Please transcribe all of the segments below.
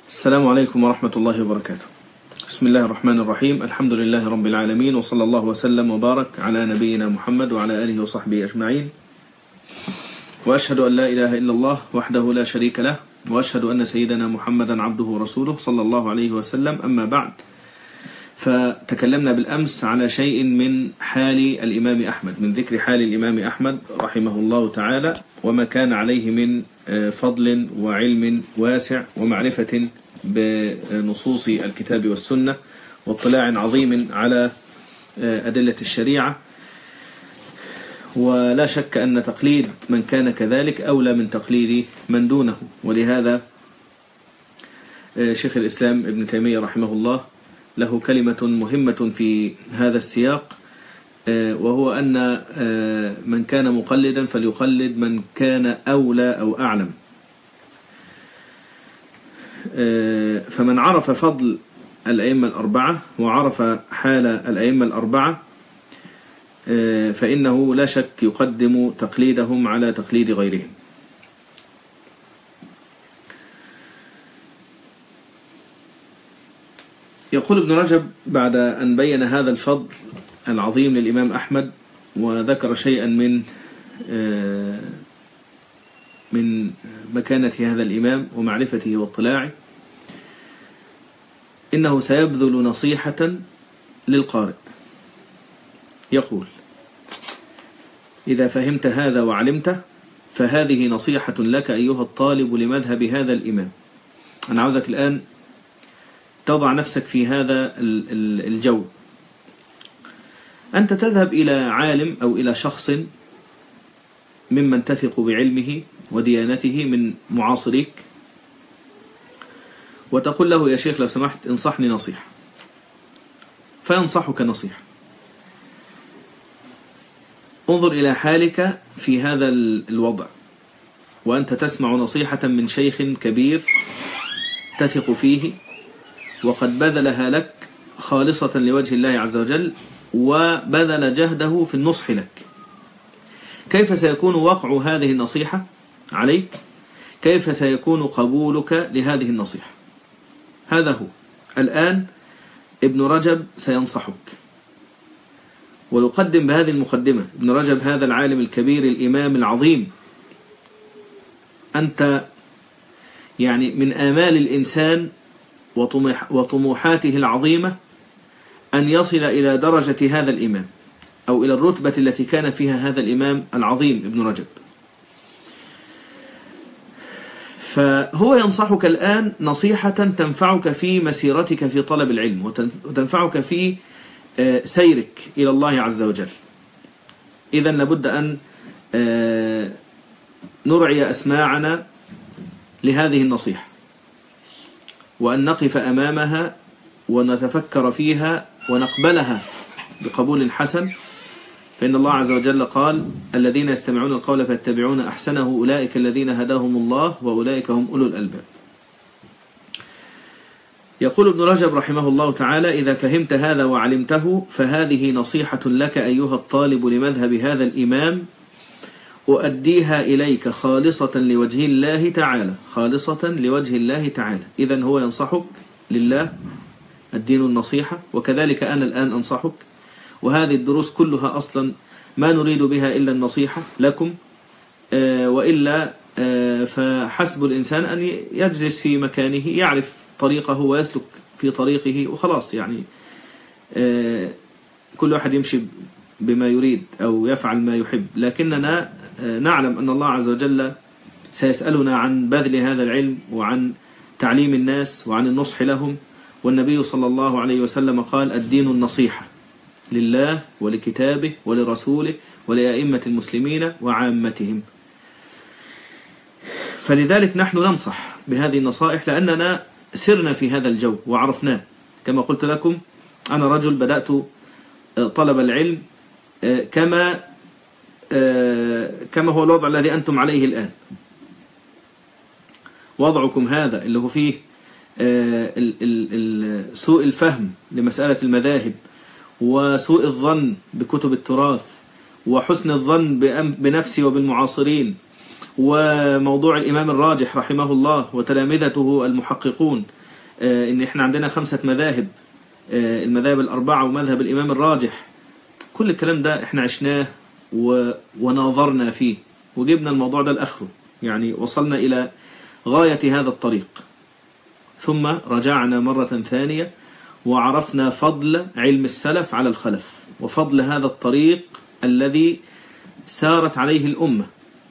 السلام عليكم ورحمة الله وبركاته بسم الله الرحمن الرحيم الحمد لله رب العالمين وصلى الله وسلم وبارك على نبينا محمد وعلى آله وصحبه أجمعين وأشهد أن لا إله إلا الله وحده لا شريك له وأشهد أن سيدنا محمدا عبده ورسوله صلى الله عليه وسلم أما بعد فتكلمنا بالأمس على شيء من حال الإمام أحمد من ذكر حال الإمام أحمد رحمه الله تعالى وما كان عليه من فضل وعلم واسع ومعرفة بنصوص الكتاب والسنة واطلاع عظيم على أدلة الشريعة ولا شك أن تقليد من كان كذلك أولى من تقليد من دونه ولهذا شيخ الإسلام ابن تيمية رحمه الله له كلمة مهمة في هذا السياق وهو أن من كان مقلدا فليقلد من كان أولى أو أعلم فمن عرف فضل الأئمة الأربعة وعرف حال الأئمة الأربعة فإنه لا شك يقدم تقليدهم على تقليد غيرهم يقول ابن رجب بعد أن بين هذا الفضل العظيم للإمام أحمد وذكر شيئا من من مكانة هذا الإمام ومعرفته واطلاعه إنه سيبذل نصيحة للقارئ يقول إذا فهمت هذا وعلمته فهذه نصيحة لك أيها الطالب لمذهب هذا الإمام أنا عاوزك الآن تضع نفسك في هذا الجو أنت تذهب إلى عالم أو إلى شخص ممن تثق بعلمه وديانته من معاصريك وتقول له يا شيخ لو سمحت انصحني نصيحة فينصحك نصيحة انظر إلى حالك في هذا الوضع وأنت تسمع نصيحة من شيخ كبير تثق فيه وقد بذلها لك خالصة لوجه الله عز وجل وبذل جهده في النصح لك كيف سيكون وقع هذه النصيحة عليك كيف سيكون قبولك لهذه النصيحة هذا هو الآن ابن رجب سينصحك ويقدم بهذه المقدمة ابن رجب هذا العالم الكبير الإمام العظيم أنت يعني من آمال الإنسان وطموحاته العظيمة أن يصل إلى درجة هذا الإمام أو إلى الرتبة التي كان فيها هذا الإمام العظيم ابن رجب فهو ينصحك الآن نصيحة تنفعك في مسيرتك في طلب العلم وتنفعك في سيرك إلى الله عز وجل إذا لابد أن نرعي أسماعنا لهذه النصيحة وأن نقف أمامها ونتفكر فيها ونقبلها بقبول حسن فإن الله عز وجل قال الذين يستمعون القول فيتبعون أحسنه أولئك الذين هداهم الله وأولئك هم أولو الألباب يقول ابن رجب رحمه الله تعالى إذا فهمت هذا وعلمته فهذه نصيحة لك أيها الطالب لمذهب هذا الإمام أؤديها إليك خالصة لوجه الله تعالى خالصة لوجه الله تعالى إذا هو ينصحك لله الدين النصيحة وكذلك أنا الآن أنصحك وهذه الدروس كلها أصلا ما نريد بها إلا النصيحة لكم وإلا فحسب الإنسان أن يجلس في مكانه يعرف طريقه ويسلك في طريقه وخلاص يعني كل واحد يمشي بما يريد أو يفعل ما يحب لكننا نعلم أن الله عز وجل سيسألنا عن بذل هذا العلم وعن تعليم الناس وعن النصح لهم والنبي صلى الله عليه وسلم قال الدين النصيحة لله ولكتابه ولرسوله ولأئمة المسلمين وعامتهم فلذلك نحن ننصح بهذه النصائح لأننا سرنا في هذا الجو وعرفناه كما قلت لكم أنا رجل بدأت طلب العلم كما كما هو الوضع الذي أنتم عليه الآن وضعكم هذا اللي هو فيه سوء الفهم لمسألة المذاهب وسوء الظن بكتب التراث وحسن الظن بنفسي وبالمعاصرين وموضوع الإمام الراجح رحمه الله وتلامذته المحققون آه، إن إحنا عندنا خمسة مذاهب آه، المذاهب الأربعة ومذهب الإمام الراجح كل الكلام ده إحنا عشناه و- وناظرنا فيه وجبنا الموضوع ده لآخره يعني وصلنا إلى غاية هذا الطريق ثم رجعنا مرة ثانية وعرفنا فضل علم السلف على الخلف وفضل هذا الطريق الذي سارت عليه الأمة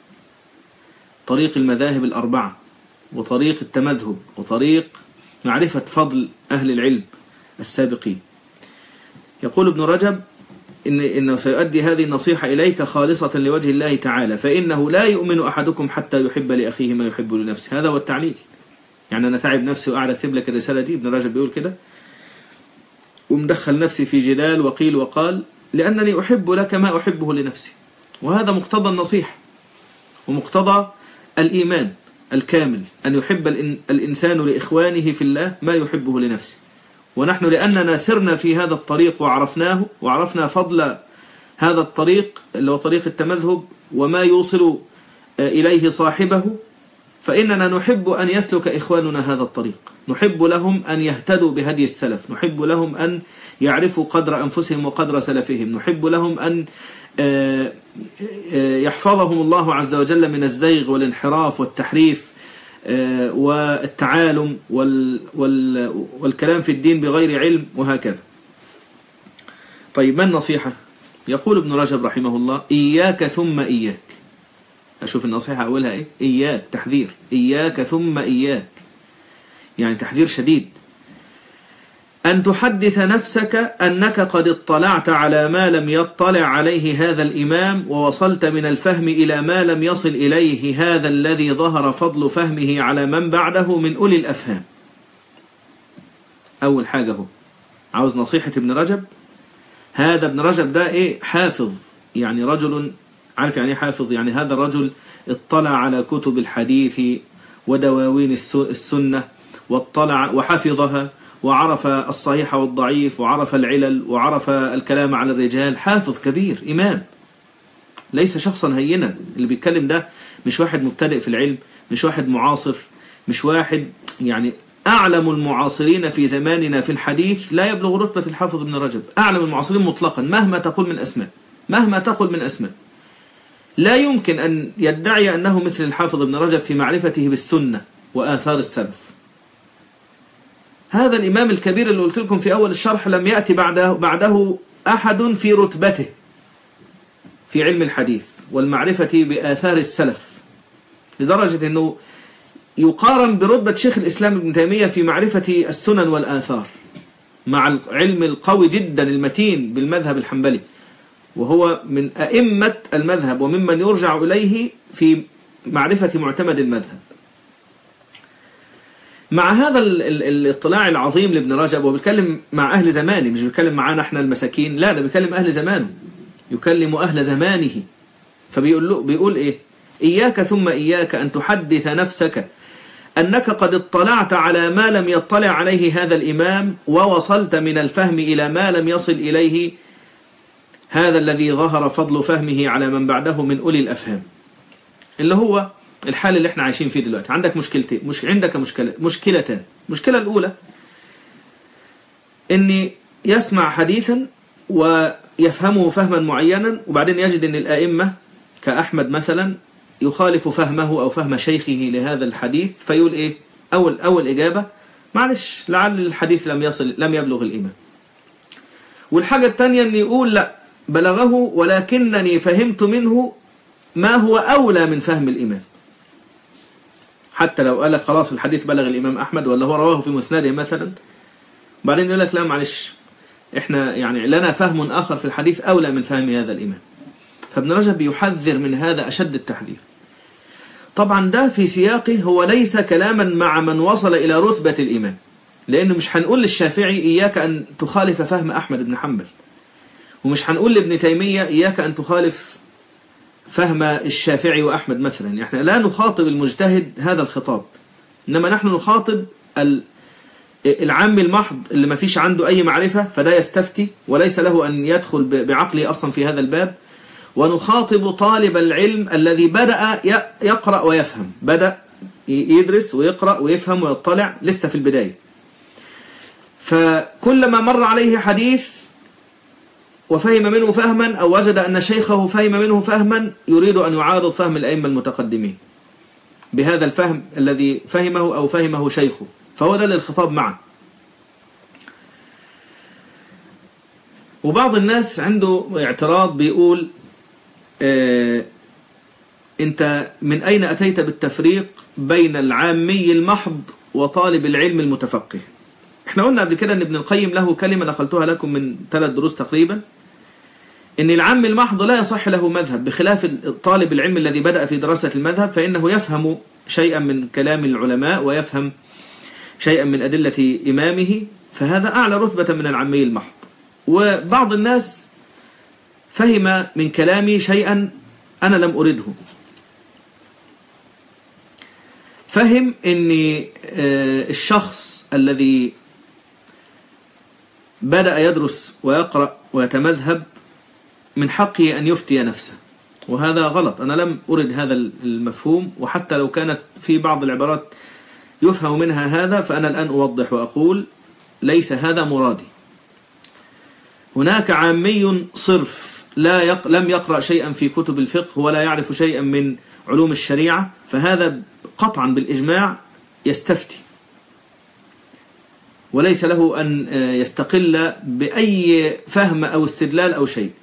طريق المذاهب الأربعة وطريق التمذهب وطريق معرفة فضل أهل العلم السابقين يقول ابن رجب إن إنه سيؤدي هذه النصيحة إليك خالصة لوجه الله تعالى فإنه لا يؤمن أحدكم حتى يحب لأخيه ما يحب لنفسه هذا هو التعليل يعني أنا تعب نفسي وقاعد أكتب لك الرسالة دي ابن رجب بيقول كده ومدخل نفسي في جدال وقيل وقال لأنني أحب لك ما أحبه لنفسي وهذا مقتضى النصيحة ومقتضى الإيمان الكامل أن يحب الإن- الإنسان لإخوانه في الله ما يحبه لنفسه ونحن لأننا سرنا في هذا الطريق وعرفناه وعرفنا فضل هذا الطريق اللي هو طريق التمذهب وما يوصل آه، إليه صاحبه فإننا نحب أن يسلك إخواننا هذا الطريق نحب لهم أن يهتدوا بهدي السلف نحب لهم أن يعرفوا قدر أنفسهم وقدر سلفهم نحب لهم أن آه، آه، يحفظهم الله عز وجل من الزيغ والانحراف والتحريف آه، والتعالم وال وال والكلام في الدين بغير علم وهكذا طيب ما النصيحة يقول ابن رجب رحمه الله إياك ثم إياك أشوف النصيحة أولها إيه إياك تحذير إياك ثم إياك يعني تحذير شديد أن تحدث نفسك أنك قد اطلعت على ما لم يطلع عليه هذا الإمام ووصلت من الفهم إلى ما لم يصل إليه هذا الذي ظهر فضل فهمه على من بعده من أولي الأفهام أول حاجة هو عاوز نصيحة ابن رجب هذا ابن رجب ده إيه حافظ يعني رجل عارف يعني إيه حافظ يعني هذا الرجل اطلع على كتب الحديث ودواوين الس- السنة واطلع وحفظها وعرف الصحيح والضعيف وعرف العلل وعرف الكلام على الرجال حافظ كبير إمام ليس شخصا هينا اللي بيتكلم ده مش واحد مبتدئ في العلم مش واحد معاصر مش واحد يعني أعلم المعاصرين في زماننا في الحديث لا يبلغ رتبة الحافظ ابن رجب أعلم المعاصرين مطلقا مهما تقول من أسماء مهما تقول من أسماء لا يمكن أن يدعي أنه مثل الحافظ ابن رجب في معرفته بالسنة وآثار السلف هذا الإمام الكبير اللي قلت لكم في أول الشرح لم يأتي بعده, بعده أحد في رتبته في علم الحديث والمعرفة بآثار السلف لدرجة أنه يقارن برتبة شيخ الإسلام ابن تيمية في معرفة السنن والآثار مع العلم القوي جدا المتين بالمذهب الحنبلي وهو من أئمة المذهب وممن يرجع إليه في معرفة معتمد المذهب مع هذا ال ال الاطلاع العظيم لابن رجب وبيتكلم مع أهل زمانه مش بيتكلم معانا احنا المساكين لا ده بيكلم أهل زمانه يكلم أهل زمانه فبيقول له بيقول إيه إياك ثم إياك أن تحدث نفسك أنك قد اطلعت على ما لم يطلع عليه هذا الإمام ووصلت من الفهم إلى ما لم يصل إليه هذا الذي ظهر فضل فهمه على من بعده من أولي الأفهام اللي هو الحال اللي احنا عايشين فيه دلوقتي عندك مشكلتين مش عندك مشكلة مشكلتان المشكلة الأولى إني يسمع حديثا ويفهمه فهما معينا وبعدين يجد أن الآئمة كأحمد مثلا يخالف فهمه أو فهم شيخه لهذا الحديث فيقول إيه أول أول إجابة معلش لعل الحديث لم يصل لم يبلغ الإمام والحاجة الثانية أن يقول لا بلغه ولكنني فهمت منه ما هو أولى من فهم الإمام حتى لو قال لك خلاص الحديث بلغ الإمام أحمد ولا هو رواه في مسنده مثلا بعدين يقول لك لا معلش احنا يعني لنا فهم آخر في الحديث أولى من فهم هذا الإمام فابن رجب يحذر من هذا أشد التحذير طبعا ده في سياقه هو ليس كلاما مع من وصل إلى رتبة الإمام لأنه مش هنقول للشافعي إياك أن تخالف فهم أحمد بن حنبل ومش هنقول لابن تيمية إياك أن تخالف فهم الشافعي وأحمد مثلا احنا لا نخاطب المجتهد هذا الخطاب إنما نحن نخاطب العام المحض اللي ما فيش عنده أي معرفة فده يستفتي وليس له أن يدخل بعقله أصلا في هذا الباب ونخاطب طالب العلم الذي بدأ ي- يقرأ ويفهم بدأ ي- يدرس ويقرأ ويفهم ويطلع لسه في البداية فكلما مر عليه حديث وفهم منه فهما أو وجد أن شيخه فهم منه فهما يريد أن يعارض فهم الأئمة المتقدمين بهذا الفهم الذي فهمه أو فهمه شيخه فهو ده الخطاب معه وبعض الناس عنده اعتراض بيقول آه انت من اين اتيت بالتفريق بين العامي المحض وطالب العلم المتفقه احنا قلنا قبل كده ان ابن القيم له كلمة نقلتها لكم من ثلاث دروس تقريبا ان العام المحض لا يصح له مذهب بخلاف طالب العلم الذي بدأ في دراسة المذهب فإنه يفهم شيئا من كلام العلماء ويفهم شيئا من أدلة إمامه فهذا أعلى رتبة من العامي المحض وبعض الناس فهم من كلامي شيئا أنا لم أرده فهم أن الشخص الذي بدأ يدرس ويقرأ ويتمذهب من حقه أن يفتي نفسه وهذا غلط أنا لم أرد هذا المفهوم وحتى لو كانت في بعض العبارات يفهم منها هذا فأنا الآن أوضح وأقول ليس هذا مرادي هناك عامي صرف لا يق... لم يقرأ شيئا في كتب الفقه ولا يعرف شيئا من علوم الشريعة فهذا قطعا بالإجماع يستفتي وليس له أن يستقل بأي فهم أو استدلال أو شيء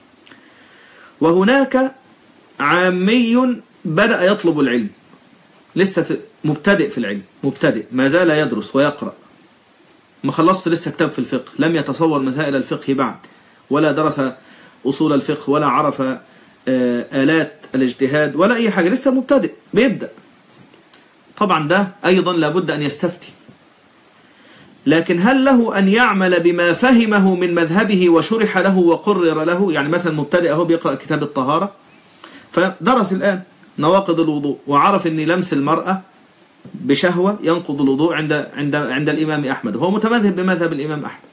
وهناك عامي بدأ يطلب العلم لسه في مبتدئ في العلم مبتدئ ما زال يدرس ويقرأ ما خلصت لسه كتاب في الفقه لم يتصور مسائل الفقه بعد ولا درس أصول الفقه ولا عرف آلات الاجتهاد ولا أي حاجة لسه مبتدئ بيبدأ طبعا ده أيضا لابد أن يستفتي لكن هل له أن يعمل بما فهمه من مذهبه وشرح له وقرر له يعني مثلا مبتدئ أهو بيقرأ كتاب الطهارة فدرس الآن نواقض الوضوء وعرف أن لمس المرأة بشهوة ينقض الوضوء عند عند عند الإمام أحمد هو متمذهب بمذهب الإمام أحمد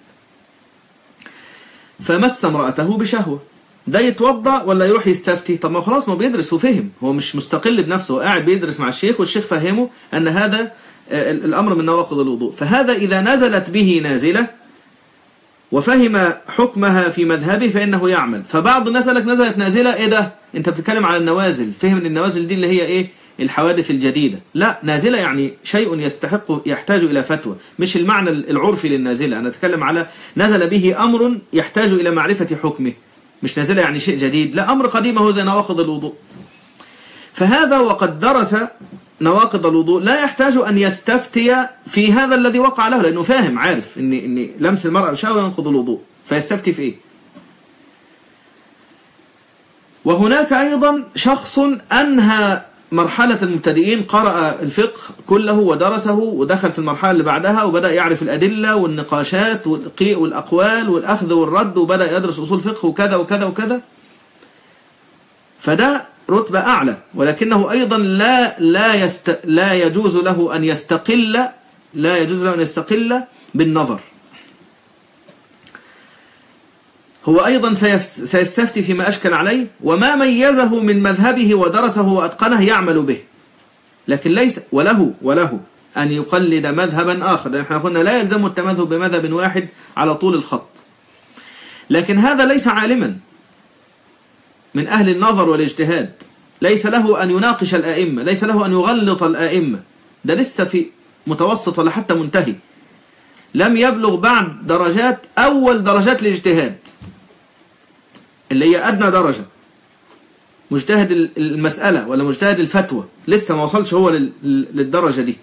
فمس امرأته بشهوة ده يتوضأ ولا يروح يستفتي طب ما خلاص ما بيدرس وفهم هو مش مستقل بنفسه هو قاعد بيدرس مع الشيخ والشيخ فهمه أن هذا الأمر من نواقض الوضوء فهذا إذا نزلت به نازلة وفهم حكمها في مذهبه فإنه يعمل فبعض الناس لك نزلت نازلة إيه ده أنت بتتكلم على النوازل فهم ان النوازل دي اللي هي إيه الحوادث الجديدة لا نازلة يعني شيء يستحق يحتاج إلى فتوى مش المعنى العرفي للنازلة أنا أتكلم على نزل به أمر يحتاج إلى معرفة حكمه مش نازلة يعني شيء جديد لا أمر قديم هو زي نواقض الوضوء فهذا وقد درس نواقض الوضوء لا يحتاج أن يستفتي في هذا الذي وقع له لأنه فاهم عارف إن, إن لمس المرأة بشهوة ينقض الوضوء فيستفتي في إيه وهناك أيضا شخص أنهى مرحلة المبتدئين قرأ الفقه كله ودرسه ودخل في المرحلة اللي بعدها وبدأ يعرف الأدلة والنقاشات والأقوال والأخذ والرد وبدأ يدرس أصول فقه وكذا وكذا وكذا فده رتبة أعلى ولكنه أيضا لا لا يست لا يجوز له أن يستقل لا يجوز له أن يستقل بالنظر هو أيضا سيستفتي فيما أشكل عليه وما ميزه من مذهبه ودرسه وأتقنه يعمل به لكن ليس وله وله أن يقلد مذهبا آخر لأن احنا قلنا لا يلزم التمذهب بمذهب واحد على طول الخط لكن هذا ليس عالما من أهل النظر والاجتهاد ليس له أن يناقش الآئمة ليس له أن يغلط الآئمة ده لسه في متوسط ولا حتى منتهي لم يبلغ بعد درجات أول درجات الاجتهاد اللي هي أدنى درجة مجتهد المسألة ولا مجتهد الفتوى لسه ما وصلش هو للدرجة دي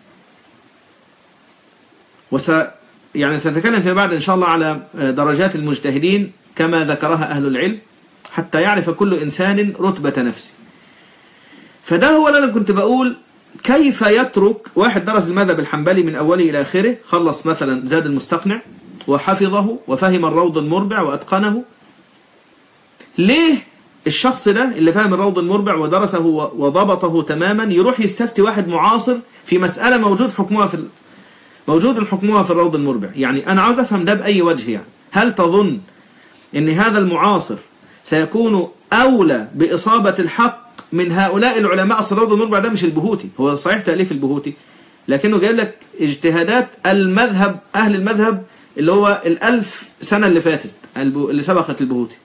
وس يعني سنتكلم فيما بعد إن شاء الله على درجات المجتهدين كما ذكرها أهل العلم حتى يعرف كل إنسان رتبة نفسه فده هو اللي أنا كنت بقول كيف يترك واحد درس المذهب الحنبلي من أوله إلى آخره خلص مثلا زاد المستقنع وحفظه وفهم الروض المربع وأتقنه ليه الشخص ده اللي فهم الروض المربع ودرسه وضبطه تماما يروح يستفتي واحد معاصر في مسألة موجود حكمها في موجود حكمها في الروض المربع يعني أنا عاوز أفهم ده بأي وجه يعني هل تظن أن هذا المعاصر سيكون أولى بإصابة الحق من هؤلاء العلماء أصل روض النور ده مش البهوتي هو صحيح تأليف البهوتي لكنه جايب لك اجتهادات المذهب أهل المذهب اللي هو الألف سنة اللي فاتت اللي سبقت البهوتي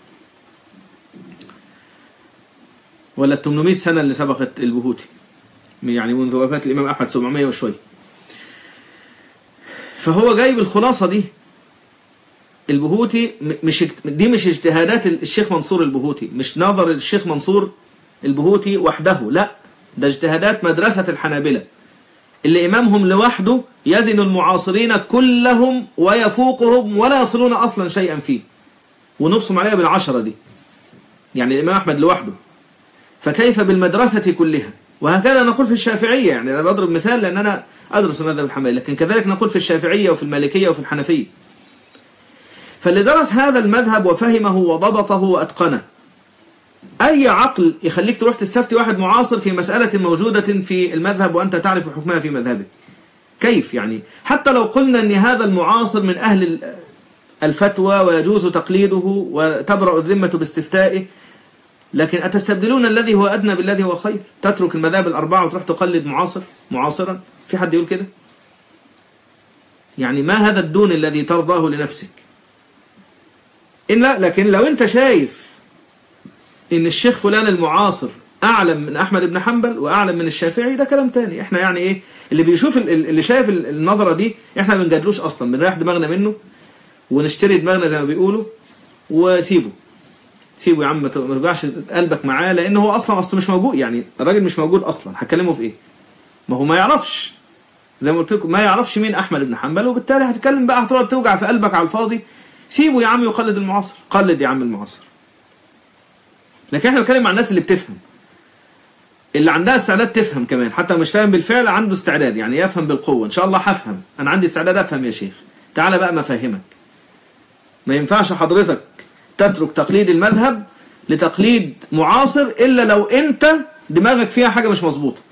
ولا ال 800 سنة اللي سبقت البهوتي يعني منذ وفاة الإمام أحمد 700 وشوي فهو جايب الخلاصة دي البهوتي مش دي مش اجتهادات الشيخ منصور البهوتي مش نظر الشيخ منصور البهوتي وحده لا ده اجتهادات مدرسة الحنابلة اللي إمامهم لوحده يزن المعاصرين كلهم ويفوقهم ولا يصلون أصلا شيئا فيه ونبصم عليها بالعشرة دي يعني الإمام أحمد لوحده فكيف بالمدرسة كلها وهكذا نقول في الشافعية يعني أنا بضرب مثال لأن أنا أدرس مذهب الحنبلي لكن كذلك نقول في الشافعية وفي المالكية وفي الحنفية فاللي درس هذا المذهب وفهمه وضبطه وأتقنه أي عقل يخليك تروح تستفتي واحد معاصر في مسألة موجودة في المذهب وأنت تعرف حكمها في مذهبك كيف يعني حتى لو قلنا أن هذا المعاصر من أهل الفتوى ويجوز تقليده وتبرأ الذمة باستفتائه لكن أتستبدلون الذي هو أدنى بالذي هو خير تترك المذاهب الأربعة وتروح تقلد معاصر معاصرا في حد يقول كده يعني ما هذا الدون الذي ترضاه لنفسك إن لا لكن لو أنت شايف إن الشيخ فلان المعاصر أعلم من أحمد بن حنبل وأعلم من الشافعي ده كلام تاني إحنا يعني إيه اللي بيشوف اللي شايف النظرة دي إحنا ما بنجادلوش أصلا بنريح دماغنا منه ونشتري دماغنا زي ما بيقولوا وسيبه سيبه يا عم ما ترجعش قلبك معاه لان هو اصلا اصلا مش موجود يعني الراجل مش موجود اصلا هتكلمه في ايه ما هو ما يعرفش زي ما قلت لكم ما يعرفش مين احمد بن حنبل وبالتالي هتتكلم بقى هتقعد توجع في قلبك على الفاضي سيبه يا عم يقلد المعاصر قلد يا عم المعاصر لكن احنا بنتكلم مع الناس اللي بتفهم اللي عندها استعداد تفهم كمان حتى مش فاهم بالفعل عنده استعداد يعني يفهم بالقوه ان شاء الله هفهم انا عندي استعداد افهم يا شيخ تعالى بقى ما افهمك ما ينفعش حضرتك تترك تقليد المذهب لتقليد معاصر إلا لو أنت دماغك فيها حاجة مش مظبوطة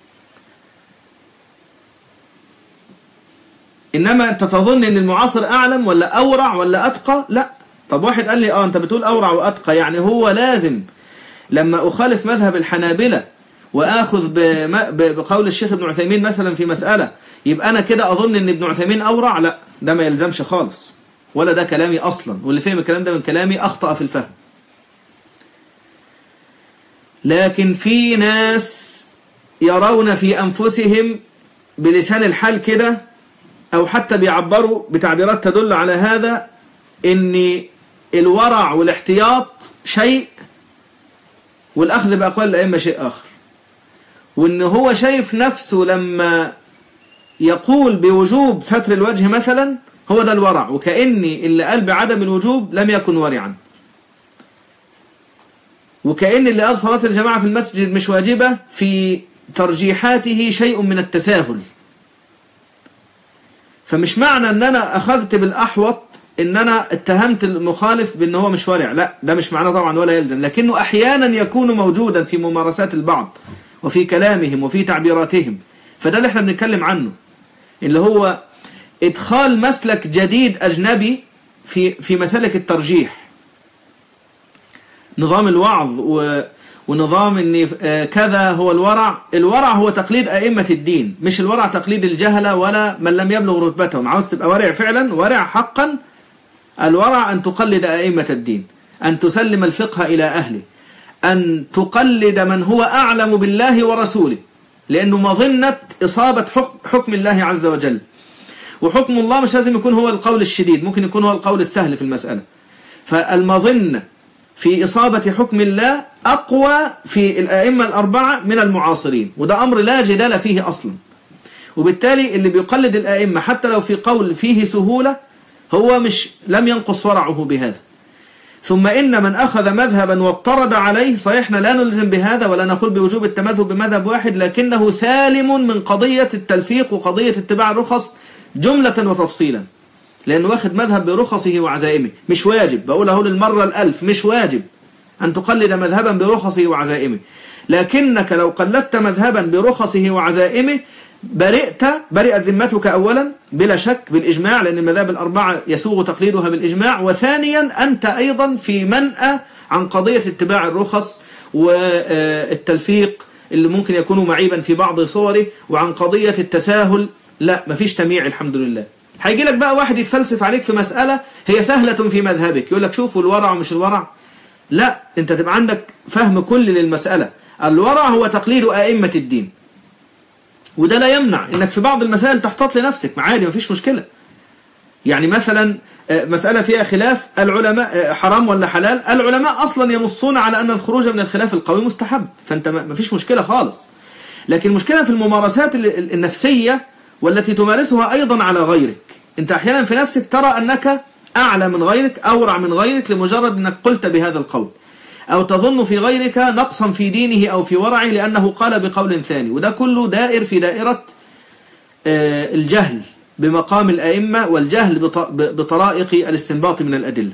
إنما أنت تظن أن المعاصر أعلم ولا أورع ولا أتقى لا طب واحد قال لي آه أنت بتقول أورع وأتقى يعني هو لازم لما أخالف مذهب الحنابلة وآخذ بقول الشيخ ابن عثيمين مثلا في مسألة يبقى أنا كده أظن أن ابن عثيمين أورع لا ده ما يلزمش خالص ولا ده كلامي أصلا واللي فهم الكلام ده من كلامي أخطأ في الفهم لكن في ناس يرون في أنفسهم بلسان الحال كده أو حتى بيعبروا بتعبيرات تدل على هذا إن الورع والاحتياط شيء والأخذ بأقوال الأئمة شيء آخر وإن هو شايف نفسه لما يقول بوجوب ستر الوجه مثلا هو ده الورع وكأني اللي قال بعدم الوجوب لم يكن ورعا وكأن اللي قال صلاة الجماعة في المسجد مش واجبة في ترجيحاته شيء من التساهل فمش معنى ان انا اخذت بالاحوط ان انا اتهمت المخالف بان هو مش ورع لا ده مش معناه طبعا ولا يلزم لكنه احيانا يكون موجودا في ممارسات البعض وفي كلامهم وفي تعبيراتهم فده اللي احنا بنتكلم عنه اللي هو ادخال مسلك جديد اجنبي في في مسالك الترجيح نظام الوعظ و ونظام ان كذا هو الورع الورع هو تقليد ائمه الدين مش الورع تقليد الجهله ولا من لم يبلغ رتبتهم عاوز تبقى ورع فعلا ورع حقا الورع ان تقلد ائمه الدين ان تسلم الفقه الى اهله ان تقلد من هو اعلم بالله ورسوله لانه مظنه اصابه حكم الله عز وجل وحكم الله مش لازم يكون هو القول الشديد ممكن يكون هو القول السهل في المساله فالمظنه في إصابة حكم الله أقوى في الأئمة الأربعة من المعاصرين وده أمر لا جدال فيه أصلا وبالتالي اللي بيقلد الأئمة حتى لو في قول فيه سهولة هو مش لم ينقص ورعه بهذا ثم إن من أخذ مذهبا واضطرد عليه صحيح لا نلزم بهذا ولا نقول بوجوب التمذهب بمذهب واحد لكنه سالم من قضية التلفيق وقضية اتباع الرخص جملة وتفصيلا لأنه واخد مذهب برخصه وعزائمه مش واجب بقول اهو للمرة الألف مش واجب أن تقلد مذهبا برخصه وعزائمه لكنك لو قلدت مذهبا برخصه وعزائمه برئت برئت ذمتك أولا بلا شك بالإجماع لأن المذاهب الأربعة يسوغ تقليدها بالإجماع وثانيا أنت أيضا في منأى عن قضية اتباع الرخص والتلفيق اللي ممكن يكون معيبا في بعض صوره وعن قضية التساهل لا مفيش تمييع الحمد لله هيجي لك بقى واحد يتفلسف عليك في مسألة هي سهلة في مذهبك يقول لك شوفوا الورع ومش الورع لا انت تبقى عندك فهم كل للمسألة الورع هو تقليد أئمة الدين وده لا يمنع انك في بعض المسائل تحتاط لنفسك عادي مفيش مشكلة يعني مثلا مسألة فيها خلاف العلماء حرام ولا حلال العلماء أصلا ينصون على أن الخروج من الخلاف القوي مستحب فأنت ما فيش مشكلة خالص لكن المشكلة في الممارسات النفسية والتي تمارسها أيضا على غيرك أنت أحيانا في نفسك ترى أنك أعلى من غيرك أورع من غيرك لمجرد أنك قلت بهذا القول أو تظن في غيرك نقصا في دينه أو في ورعه لأنه قال بقول ثاني وده كله دائر في دائرة الجهل بمقام الأئمة والجهل بطرائق الاستنباط من الأدلة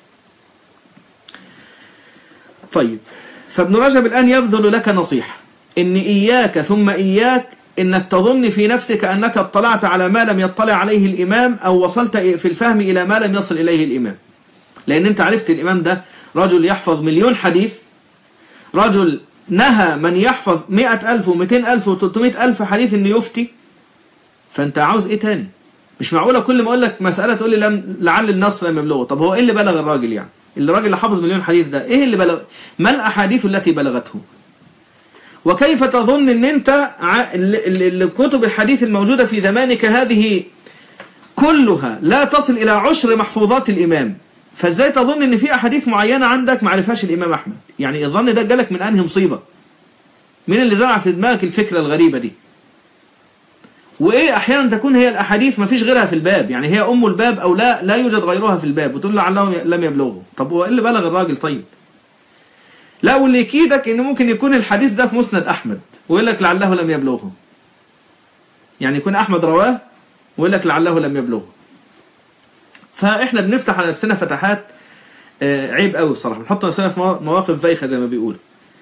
طيب فابن رجب الآن يبذل لك نصيحة إن إياك ثم إياك إنك تظن في نفسك أنك اطلعت على ما لم يطلع عليه الإمام أو وصلت في الفهم إلى ما لم يصل إليه الإمام لأن أنت عرفت الإمام ده رجل يحفظ مليون حديث رجل نهى من يحفظ مئة ألف ومئتين ألف وتلتمائة ألف حديث إنه يفتي فأنت عاوز إيه تاني مش معقولة كل ما أقول لك مسألة تقول لي لم لعل النص لم يبلغه طب هو إيه اللي بلغ الراجل يعني الراجل اللي حافظ مليون حديث ده إيه اللي بلغ ما الأحاديث التي بلغته وكيف تظن ان انت الكتب الحديث الموجودة في زمانك هذه كلها لا تصل الى عشر محفوظات الامام فازاي تظن ان في احاديث معينة عندك ما عرفهاش الامام احمد يعني الظن ده جالك من انهي مصيبة مين اللي زرع في دماغك الفكرة الغريبة دي وايه احيانا تكون هي الاحاديث ما فيش غيرها في الباب يعني هي ام الباب او لا لا يوجد غيرها في الباب وتقول لعله لم يبلغه طب هو ايه اللي بلغ الراجل طيب لا واللي يكيدك ان ممكن يكون الحديث ده في مسند احمد ويقول لك لعله لم يبلغه يعني يكون احمد رواه ويقول لك لعله لم يبلغه فاحنا بنفتح على نفسنا فتحات عيب قوي بصراحه بنحط نفسنا في مواقف بايخه زي ما بيقول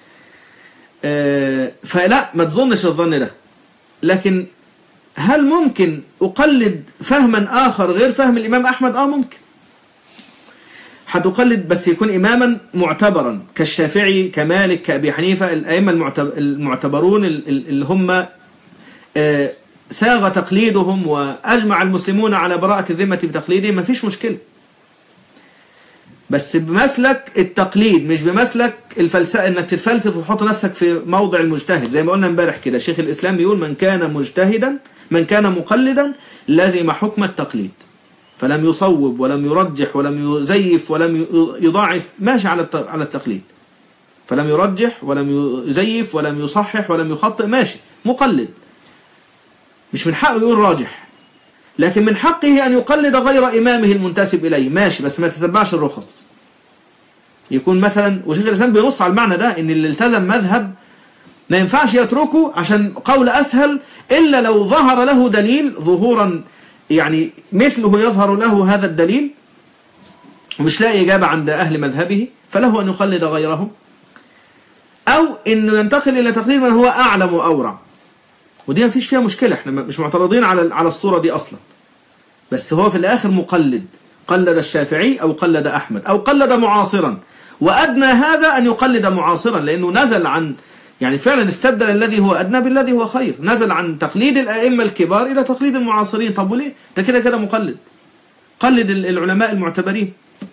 فلا ما تظنش الظن ده لكن هل ممكن اقلد فهما اخر غير فهم الامام احمد اه ممكن هتقلد بس يكون إماما معتبرا كالشافعي كمالك كأبي حنيفة الأئمة المعتبرون اللي هم ساغ تقليدهم وأجمع المسلمون على براءة الذمة بتقليدهم ما فيش مشكلة بس بمسلك التقليد مش بمسلك الفلسفة انك تتفلسف وتحط نفسك في موضع المجتهد زي ما قلنا امبارح كده شيخ الإسلام بيقول من كان مجتهدا من كان مقلدا لزم حكم التقليد فلم يصوب ولم يرجح ولم يزيف ولم يضاعف ماشي على على التقليد فلم يرجح ولم يزيف ولم يصحح ولم يخطئ ماشي مقلد مش من حقه يقول راجح لكن من حقه أن يقلد غير إمامه المنتسب إليه ماشي بس ما تتبعش الرخص يكون مثلا وشيخ الإسلام بينص على المعنى ده إن اللي التزم مذهب ما ينفعش يتركه عشان قول أسهل إلا لو ظهر له دليل ظهورا يعني مثله يظهر له هذا الدليل ومش لاقي إجابة عند أهل مذهبه فله أن يقلد غيره أو أنه ينتقل إلى تقليد من هو أعلم وأورع ودي ما فيش فيها مشكلة احنا مش معترضين على على الصورة دي أصلا بس هو في الآخر مقلد قلد الشافعي أو قلد أحمد أو قلد معاصرا وأدنى هذا أن يقلد معاصرا لأنه نزل عن يعني فعلا استبدل الذي هو أدنى بالذي هو خير نزل عن تقليد الأئمة الكبار إلى تقليد المعاصرين طب وليه ده كده كده مقلد قلد العلماء المعتبرين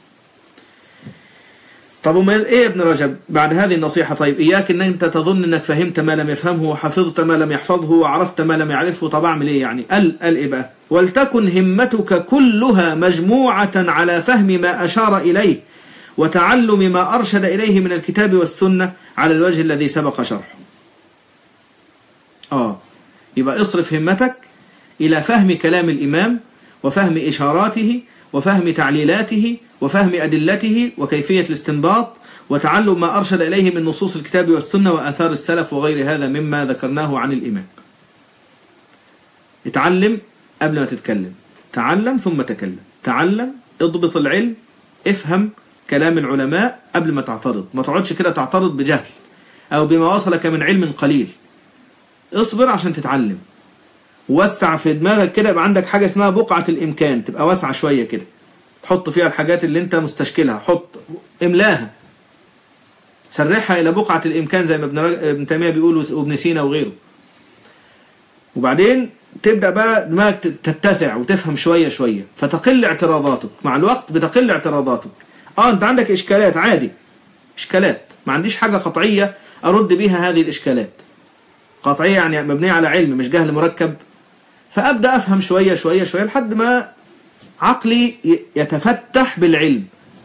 طب وما ايه يا ابن رجب بعد هذه النصيحة طيب إياك ان انت تظن انك فهمت ما لم يفهمه وحفظت ما لم يحفظه وعرفت ما لم يعرفه طب اعمل ايه يعني قال قال ايه بقى ولتكن همتك كلها مجموعة على فهم ما أشار إليه وتعلم ما أرشد إليه من الكتاب والسنة على الوجه الذي سبق شرحه آه يبقى اصرف همتك إلى فهم كلام الإمام وفهم إشاراته وفهم تعليلاته وفهم أدلته وكيفية الاستنباط وتعلم ما أرشد إليه من نصوص الكتاب والسنة وآثار السلف وغير هذا مما ذكرناه عن الإمام اتعلم قبل ما تتكلم تعلم ثم تكلم تعلم اضبط العلم افهم كلام العلماء قبل ما تعترض ما تقعدش كده تعترض بجهل أو بما وصلك من علم قليل اصبر عشان تتعلم وسع في دماغك كده يبقى عندك حاجة اسمها بقعة الإمكان تبقى واسعة شوية كده تحط فيها الحاجات اللي انت مستشكلها حط املاها سرحها الى بقعه الامكان زي ما ابن رج- ابن تيميه بيقول وس- وابن سينا وغيره وبعدين تبدا بقى دماغك ت- تتسع وتفهم شويه شويه فتقل اعتراضاتك مع الوقت بتقل اعتراضاتك اه انت عندك اشكالات عادي اشكالات ما عنديش حاجه قطعيه ارد بيها هذه الاشكالات قطعيه يعني مبنيه على علم مش جهل مركب فابدا افهم شويه شويه شويه لحد ما عقلي ي- يتفتح بالعلم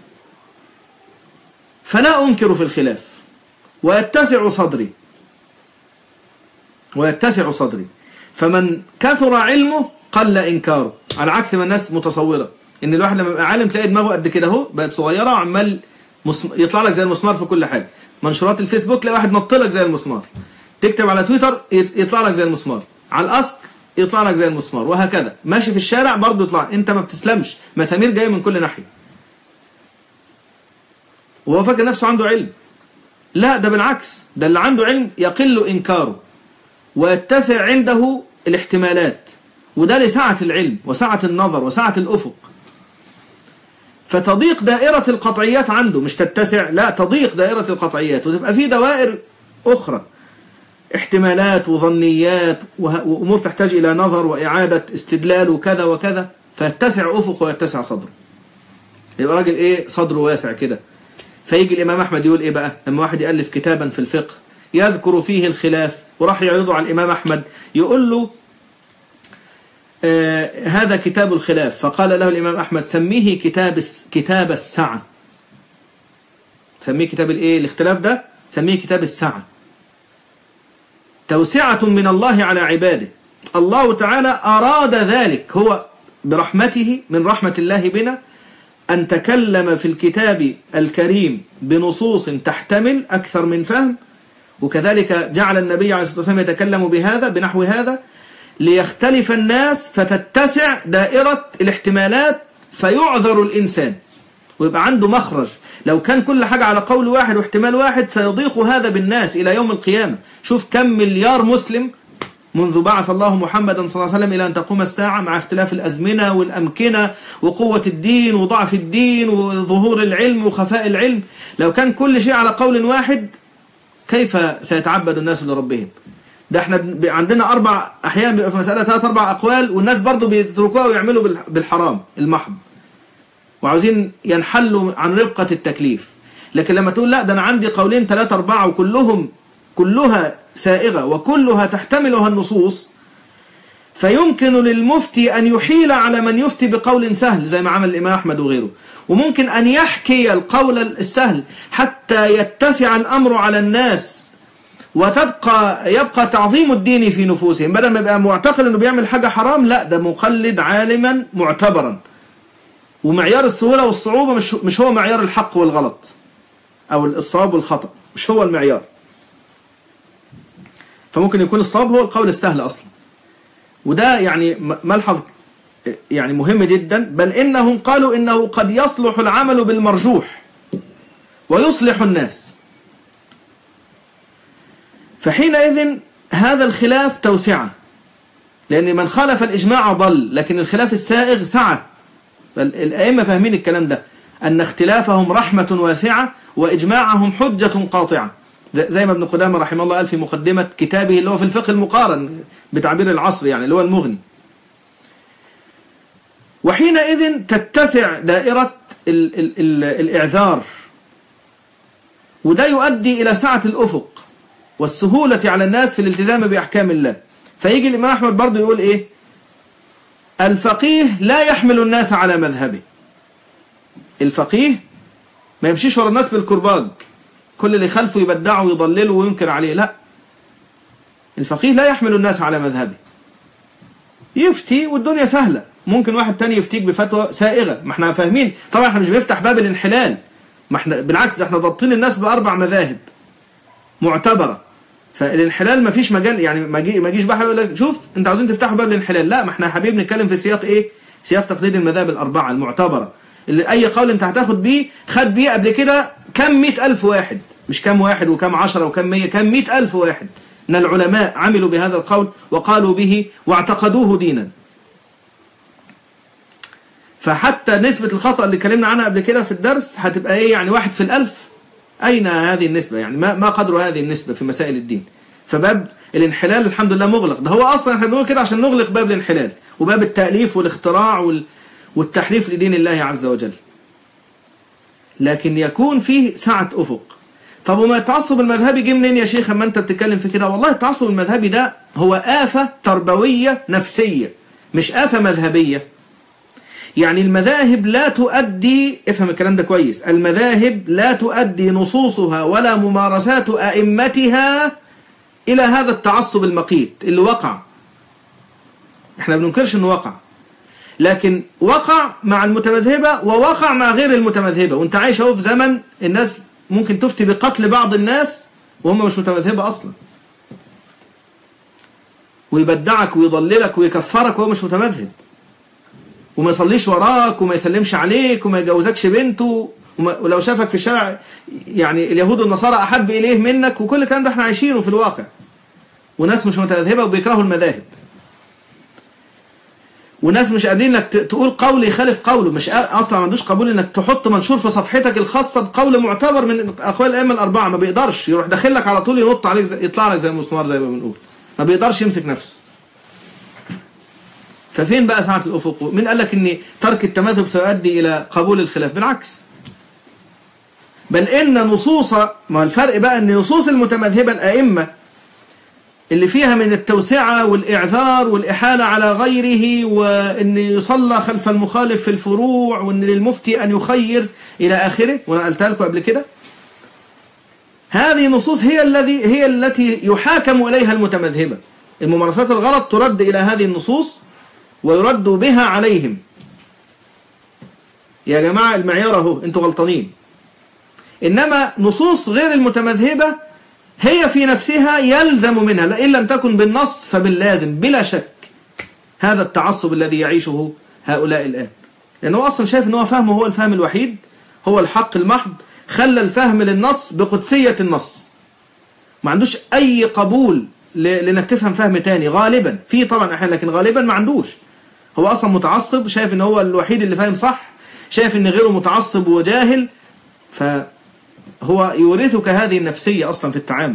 فلا انكر في الخلاف ويتسع صدري ويتسع صدري فمن كثر علمه قل انكاره على عكس ما الناس متصوره ان الواحد لما يبقى عالم تلاقي دماغه قد كده اهو بقت صغيره وعمال مس... يطلع لك زي المسمار في كل حاجه منشورات الفيسبوك تلاقي واحد نط لك زي المسمار تكتب على تويتر يط- يطلع لك زي المسمار على الاسك يطلع لك زي المسمار وهكذا ماشي في الشارع برضه يطلع انت ما بتسلمش مسامير جايه من كل ناحيه وهو فاكر نفسه عنده علم لا ده بالعكس ده اللي عنده علم يقل انكاره ويتسع عنده الاحتمالات وده لسعة العلم وسعة النظر وسعة الأفق فتضيق دائرة القطعيات عنده مش تتسع لا تضيق دائرة القطعيات وتبقى في دوائر أخرى احتمالات وظنيات وه- وأمور تحتاج إلى نظر وإعادة استدلال وكذا وكذا فيتسع أفق ويتسع صدره يبقى راجل إيه صدره واسع كده فيجي الإمام أحمد يقول إيه بقى لما واحد يألف كتابا في الفقه يذكر فيه الخلاف وراح يعرضه على الإمام أحمد يقول له آه هذا كتاب الخلاف فقال له الإمام أحمد سميه كتاب الس- كتاب السعة سميه كتاب الإيه الاختلاف ده سميه كتاب السعة توسعة من الله على عباده الله تعالى أراد ذلك هو برحمته من رحمة الله بنا أن تكلم في الكتاب الكريم بنصوص تحتمل أكثر من فهم وكذلك جعل النبي عليه الصلاة والسلام يتكلم بهذا بنحو هذا ليختلف الناس فتتسع دائرة الاحتمالات فيعذر الإنسان ويبقى عنده مخرج لو كان كل حاجة على قول واحد واحتمال واحد سيضيق هذا بالناس إلى يوم القيامة شوف كم مليار مسلم منذ بعث الله محمدا صلى الله عليه وسلم إلى أن تقوم الساعة مع اختلاف الأزمنة والأمكنة وقوة الدين وضعف الدين وظهور العلم وخفاء العلم لو كان كل شيء على قول واحد كيف سيتعبد الناس لربهم ده احنا بن- عندنا اربع احيانا بيبقى في مساله ثلاث اربع اقوال والناس برضو بيتركوها ويعملوا بالح- بالحرام المحض وعاوزين ينحلوا عن رقه التكليف لكن لما تقول لا ده انا عندي قولين ثلاثه اربعه وكلهم كلها سائغه وكلها تحتملها النصوص فيمكن للمفتي أن يحيل على من يفتي بقول سهل زي ما عمل الإمام أحمد وغيره وممكن أن يحكي القول السهل حتى يتسع الأمر على الناس وتبقى يبقى تعظيم الدين في نفوسهم بدل ما يبقى معتقد انه بيعمل حاجه حرام لا ده مقلد عالما معتبرا ومعيار السهوله والصعوبه مش مش هو معيار الحق والغلط او الصواب والخطا مش هو المعيار فممكن يكون الصواب هو القول السهل اصلا وده يعني م- ملحظ يعني مهم جدا بل انهم قالوا انه قد يصلح العمل بالمرجوح ويصلح الناس فحينئذ هذا الخلاف توسعة لأن من خالف الإجماع ضل لكن الخلاف السائغ سعة الأئمة فاهمين الكلام ده أن اختلافهم رحمة واسعة وإجماعهم حجة قاطعة زي- زي ما ابن قدامة رحمه الله قال في مقدمة كتابه اللي هو في الفقه المقارن بتعبير العصر يعني اللي هو المغني وحينئذ تتسع دائرة ال ال ال الإعذار وده يؤدي إلى سعة الأفق والسهولة على الناس في الالتزام بأحكام الله فيجي الإمام أحمد برضه يقول إيه الفقيه لا يحمل الناس على مذهبه الفقيه ما يمشيش ورا الناس بالكرباج كل اللي خلفه يبدعه ويضلله وينكر عليه لا الفقيه لا يحمل الناس على مذهبه يفتي والدنيا سهلة ممكن واحد تاني يفتيك بفتوى سائغة ما احنا فاهمين طبعا احنا مش بنفتح باب الانحلال ما احنا بالعكس ده احنا ضابطين الناس بأربع مذاهب معتبرة فالانحلال ما فيش مجال يعني ما جي- ما جيش بقى يقول لك شوف انت عاوزين تفتحوا باب الانحلال لا ما احنا يا حبيبي بنتكلم في سياق ايه سياق تقليد المذاهب الأربعة المعتبرة اللي أي قول انت هتاخد بيه خد بيه قبل كده كم مئة ألف واحد مش كم واحد وكم عشرة وكم مية كم مئة ألف واحد من العلماء عملوا بهذا القول وقالوا به واعتقدوه دينا فحتى نسبة الخطأ اللي اتكلمنا عنها قبل كده في الدرس هتبقى ايه يعني واحد في الألف أين هذه النسبة يعني ما ما قدر هذه النسبة في مسائل الدين فباب الانحلال الحمد لله مغلق ده هو أصلا احنا بنقول كده عشان نغلق باب الانحلال وباب التأليف والاختراع وال والتحريف لدين الله عز وجل لكن يكون فيه سعة أفق طب وما التعصب المذهبي جه منين يا شيخ اما انت بتتكلم في كده والله التعصب المذهبي ده هو آفة تربوية نفسية مش آفة مذهبية يعني المذاهب لا تؤدي افهم الكلام ده كويس المذاهب لا تؤدي نصوصها ولا ممارسات أئمتها إلى هذا التعصب المقيت اللي وقع احنا بننكرش انه وقع لكن وقع مع المتمذهبة ووقع مع غير المتمذهبة وانت عايش اهو في زمن الناس ممكن تفتي بقتل بعض الناس وهم مش متمذهبة أصلا ويبدعك ويضللك ويكفرك وهو مش متمذهب وما يصليش وراك وما يسلمش عليك وما يجوزكش بنته وما ولو شافك في الشارع يعني اليهود والنصارى أحب إليه منك وكل الكلام ده احنا عايشينه في الواقع وناس مش متمذهبة وبيكرهوا المذاهب وناس مش قادرين انك تقول قول يخالف قوله مش اصلا ما عندوش قبول انك تحط منشور في صفحتك الخاصه بقول معتبر من اقوال الائمه الاربعه ما بيقدرش يروح داخل لك على طول ينط عليك زي يطلع لك زي المسمار زي ما بنقول ما بيقدرش يمسك نفسه ففين بقى ساعه الافق مين قال لك ان ترك التمذهب سيؤدي الى قبول الخلاف بالعكس بل ان نصوص ما الفرق بقى ان نصوص المتمذهبه الائمه اللي فيها من التوسعة والإعذار والإحالة على غيره وأن يصلى خلف المخالف في الفروع وأن للمفتي أن يخير إلى آخره وأنا قلتها لكم قبل كده هذه النصوص هي الذي هي التي يحاكم إليها المتمذهبة الممارسات الغلط ترد إلى هذه النصوص ويرد بها عليهم يا جماعة المعيار اهو انتوا غلطانين إنما نصوص غير المتمذهبة هي في نفسها يلزم منها إن لم تكن بالنص فباللازم بلا شك هذا التعصب الذي يعيشه هؤلاء الآن لأنه أصلا شايف أنه فهمه هو الفهم الوحيد هو الحق المحض خلى الفهم للنص بقدسية النص ما عندوش أي قبول لأنك تفهم فهم تاني غالبا في طبعا أحيانا لكن غالبا ما عندوش هو أصلا متعصب شايف أنه هو الوحيد اللي فاهم صح شايف أن غيره متعصب وجاهل ف هو يورثك هذه النفسية أصلا في التعامل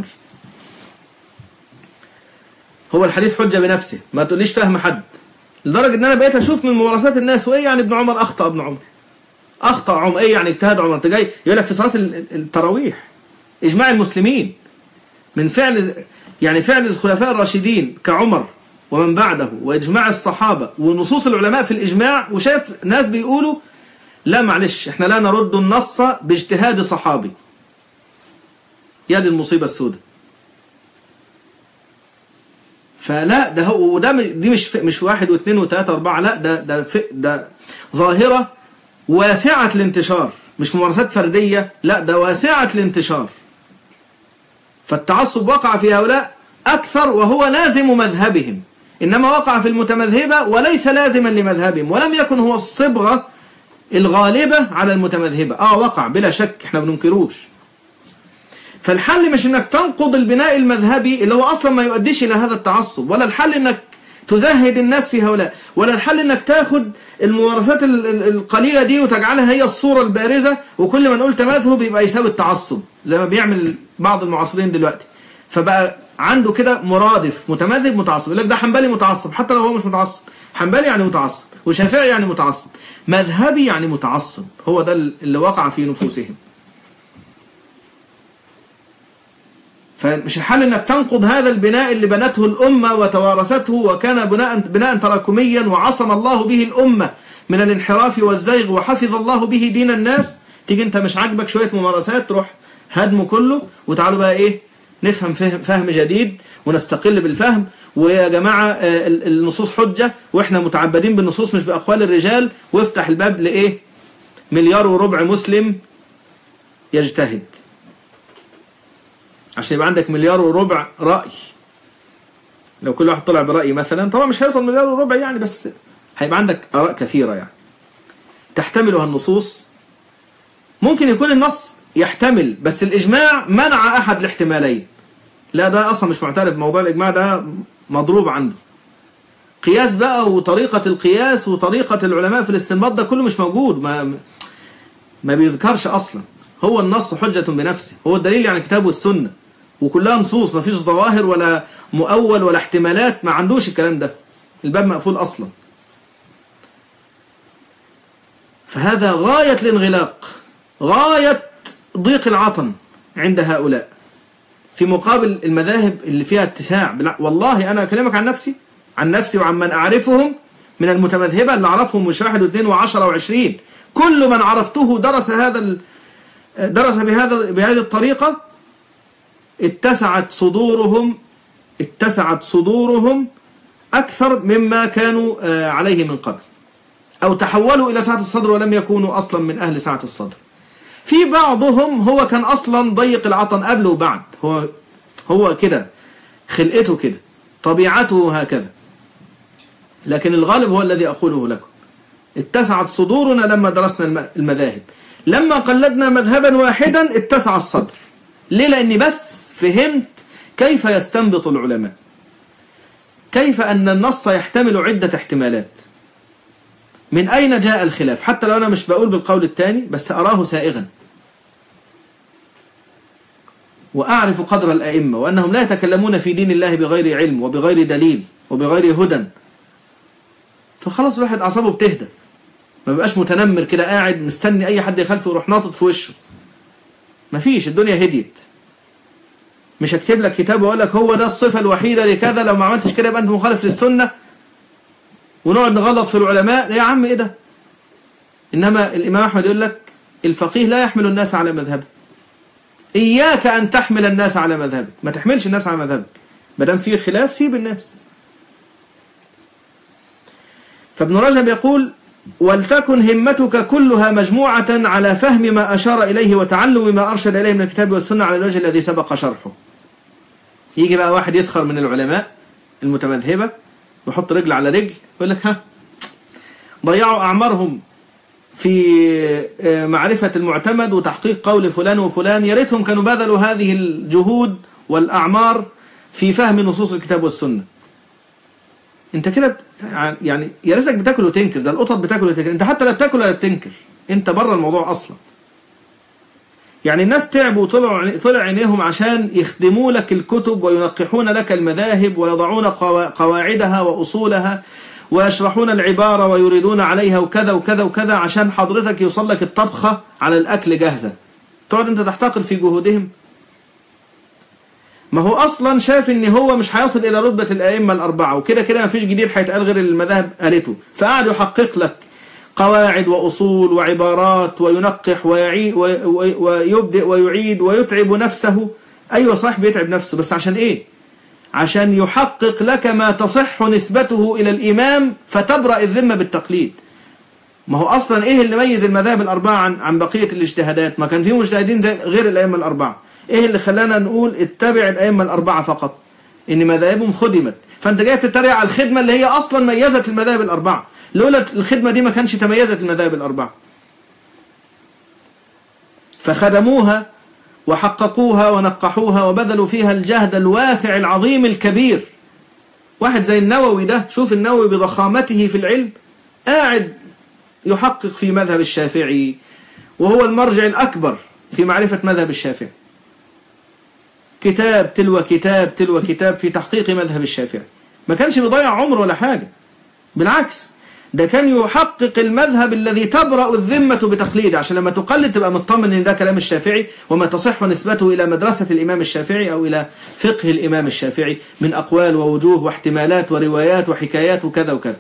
هو الحديث حجة بنفسه ما تقوليش فهم حد لدرجة ان انا بقيت اشوف من ممارسات الناس وايه يعني ابن عمر اخطأ ابن عمر اخطأ عمر ايه يعني اجتهاد عمر انت جاي يقول لك في صلاة التراويح اجماع المسلمين من فعل يعني فعل الخلفاء الراشدين كعمر ومن بعده واجماع الصحابة ونصوص العلماء في الاجماع وشايف ناس بيقولوا لا معلش احنا لا نرد النص باجتهاد صحابي يا دي المصيبة السوداء فلا ده هو وده دي مش مش واحد واثنين وثلاثة وأربعة لا ده ده ده ظاهرة واسعة الانتشار مش ممارسات فردية لا ده واسعة الانتشار فالتعصب وقع في هؤلاء أكثر وهو لازم مذهبهم إنما وقع في المتمذهبة وليس لازما لمذهبهم ولم يكن هو الصبغة الغالبة على المتمذهبة آه وقع بلا شك احنا بننكروش فالحل مش انك تنقض البناء المذهبي اللي هو اصلا ما يؤديش الى هذا التعصب ولا الحل انك تزهد الناس في هؤلاء ولا الحل انك تاخد الممارسات القليلة دي وتجعلها هي الصورة البارزة وكل ما نقول تمذهب يبقى يساوي التعصب زي ما بيعمل بعض المعاصرين دلوقتي فبقى عنده كده مرادف متمذهب متعصب يقول لك ده حنبلي متعصب حتى لو هو مش متعصب حنبلي يعني متعصب وشافعي يعني متعصب مذهبي يعني متعصب هو ده اللي وقع في نفوسهم فمش الحل انك تنقض هذا البناء اللي بنته الأمة وتوارثته وكان بناء, بناء تراكميا وعصم الله به الأمة من الانحراف والزيغ وحفظ الله به دين الناس تيجي انت مش عاجبك شوية ممارسات تروح هدمه كله وتعالوا بقى ايه نفهم فهم, فهم جديد ونستقل بالفهم ويا جماعة النصوص حجة واحنا متعبدين بالنصوص مش بأقوال الرجال وافتح الباب لإيه مليار وربع مسلم يجتهد عشان يبقى عندك مليار وربع رأي لو كل واحد طلع برأي مثلا طبعا مش هيوصل مليار وربع يعني بس هيبقى عندك آراء كثيرة يعني تحتملها النصوص ممكن يكون النص يحتمل بس الإجماع منع أحد الاحتمالين لا ده أصلا مش معترف بموضوع الإجماع ده مضروب عنده قياس بقى وطريقة القياس وطريقة العلماء في الاستنباط ده كله مش موجود ما ما بيذكرش أصلا هو النص حجة بنفسه هو الدليل يعني الكتاب والسنة وكلها نصوص ما فيش ظواهر ولا مؤول ولا احتمالات ما عندوش الكلام ده الباب مقفول أصلا فهذا غاية الانغلاق غاية ضيق العطن عند هؤلاء في مقابل المذاهب اللي فيها اتساع بالع- والله أنا أكلمك عن نفسي عن نفسي وعن من أعرفهم من المتمذهبة اللي أعرفهم مش واحد واثنين وعشرة وعشرين كل من عرفته درس هذا ال... درس بهذا بهذه الطريقة اتسعت صدورهم اتسعت صدورهم أكثر مما كانوا آه، عليه من قبل أو تحولوا إلى سعة الصدر ولم يكونوا أصلا من أهل سعة الصدر في بعضهم هو كان أصلا ضيق العطن قبل وبعد هو هو كده خلقته كده طبيعته هكذا لكن الغالب هو الذي أقوله لكم اتسعت صدورنا لما درسنا الم- المذاهب لما قلدنا مذهبا واحدا اتسع الصدر ليه لأني بس فهمت كيف يستنبط العلماء كيف أن النص يحتمل عدة احتمالات من أين جاء الخلاف حتى لو أنا مش بقول بالقول الثاني بس أراه سائغا وأعرف قدر الأئمة وأنهم لا يتكلمون في دين الله بغير علم وبغير دليل وبغير هدى فخلاص الواحد أعصابه بتهدى ما بقاش متنمر كده قاعد مستني أي حد يخالفه يروح ناطط في وشه مفيش الدنيا هديت مش هكتب لك كتاب واقول لك هو ده الصفة الوحيدة لكذا لو ما عملتش كده يبقى أنت مخالف للسنة ونقعد نغلط في العلماء يا عم إيه ده إنما الإمام أحمد يقول لك الفقيه لا يحمل الناس على مذهبه إياك أن تحمل الناس على مذهبك ما تحملش الناس على مذهبك ما دام فيه خلاف سيب الناس فابن رجب يقول ولتكن همتك كلها مجموعة على فهم ما أشار إليه وتعلم ما أرشد إليه من الكتاب والسنة على الوجه الذي سبق شرحه يجي بقى واحد يسخر من العلماء المتمذهبة ويحط رجل على رجل ويقول لك ها ضيعوا أعمارهم في معرفة المعتمد وتحقيق قول فلان وفلان يا ريتهم كانوا بذلوا هذه الجهود والأعمار في فهم نصوص الكتاب والسنة انت كده يعني يا ريتك بتاكل وتنكر ده القطط بتاكل وتنكر انت حتى لا بتاكل ولا بتنكر انت بره الموضوع اصلا يعني الناس تعبوا وطلعوا طلع عينيهم عشان يخدموا لك الكتب وينقحون لك المذاهب ويضعون قواعدها واصولها ويشرحون العبارة ويريدون عليها وكذا وكذا وكذا عشان حضرتك يوصل لك الطبخة على الأكل جاهزة تقعد انت تحتقر في جهودهم ما هو أصلا شاف ان هو مش هيصل إلى رتبة الأئمة الأربعة وكده كده ما فيش جديد هيتقال غير المذاهب قالته فقعد يحقق لك قواعد وأصول وعبارات وينقح ويعي ويبدئ ويعيد ويتعب نفسه أيوة صح بيتعب نفسه بس عشان إيه عشان يحقق لك ما تصح نسبته إلى الإمام فتبرأ الذمة بالتقليد ما هو أصلا إيه اللي ميز المذاهب الأربعة عن, عن بقية الاجتهادات ما كان في مجتهدين زي غير الأئمة الأربعة إيه اللي خلانا نقول اتبع الأئمة الأربعة فقط إن مذاهبهم خدمت فأنت جاي تتريق على الخدمة اللي هي أصلا ميزت المذاهب الأربعة لولا الخدمة دي ما كانش تميزت المذاهب الأربعة فخدموها وحققوها ونقحوها وبذلوا فيها الجهد الواسع العظيم الكبير واحد زي النووي ده شوف النووي بضخامته في العلم قاعد يحقق في مذهب الشافعي وهو المرجع الأكبر في معرفة مذهب الشافعي كتاب تلو كتاب تلو كتاب في تحقيق مذهب الشافعي ما كانش بيضيع عمره ولا حاجة بالعكس ده كان يحقق المذهب الذي تبرأ الذمة بتقليده عشان لما تقلد تبقى مطمن ان ده كلام الشافعي وما تصح نسبته إلى مدرسة الإمام الشافعي أو إلى فقه الإمام الشافعي من أقوال ووجوه واحتمالات وروايات وحكايات وكذا وكذا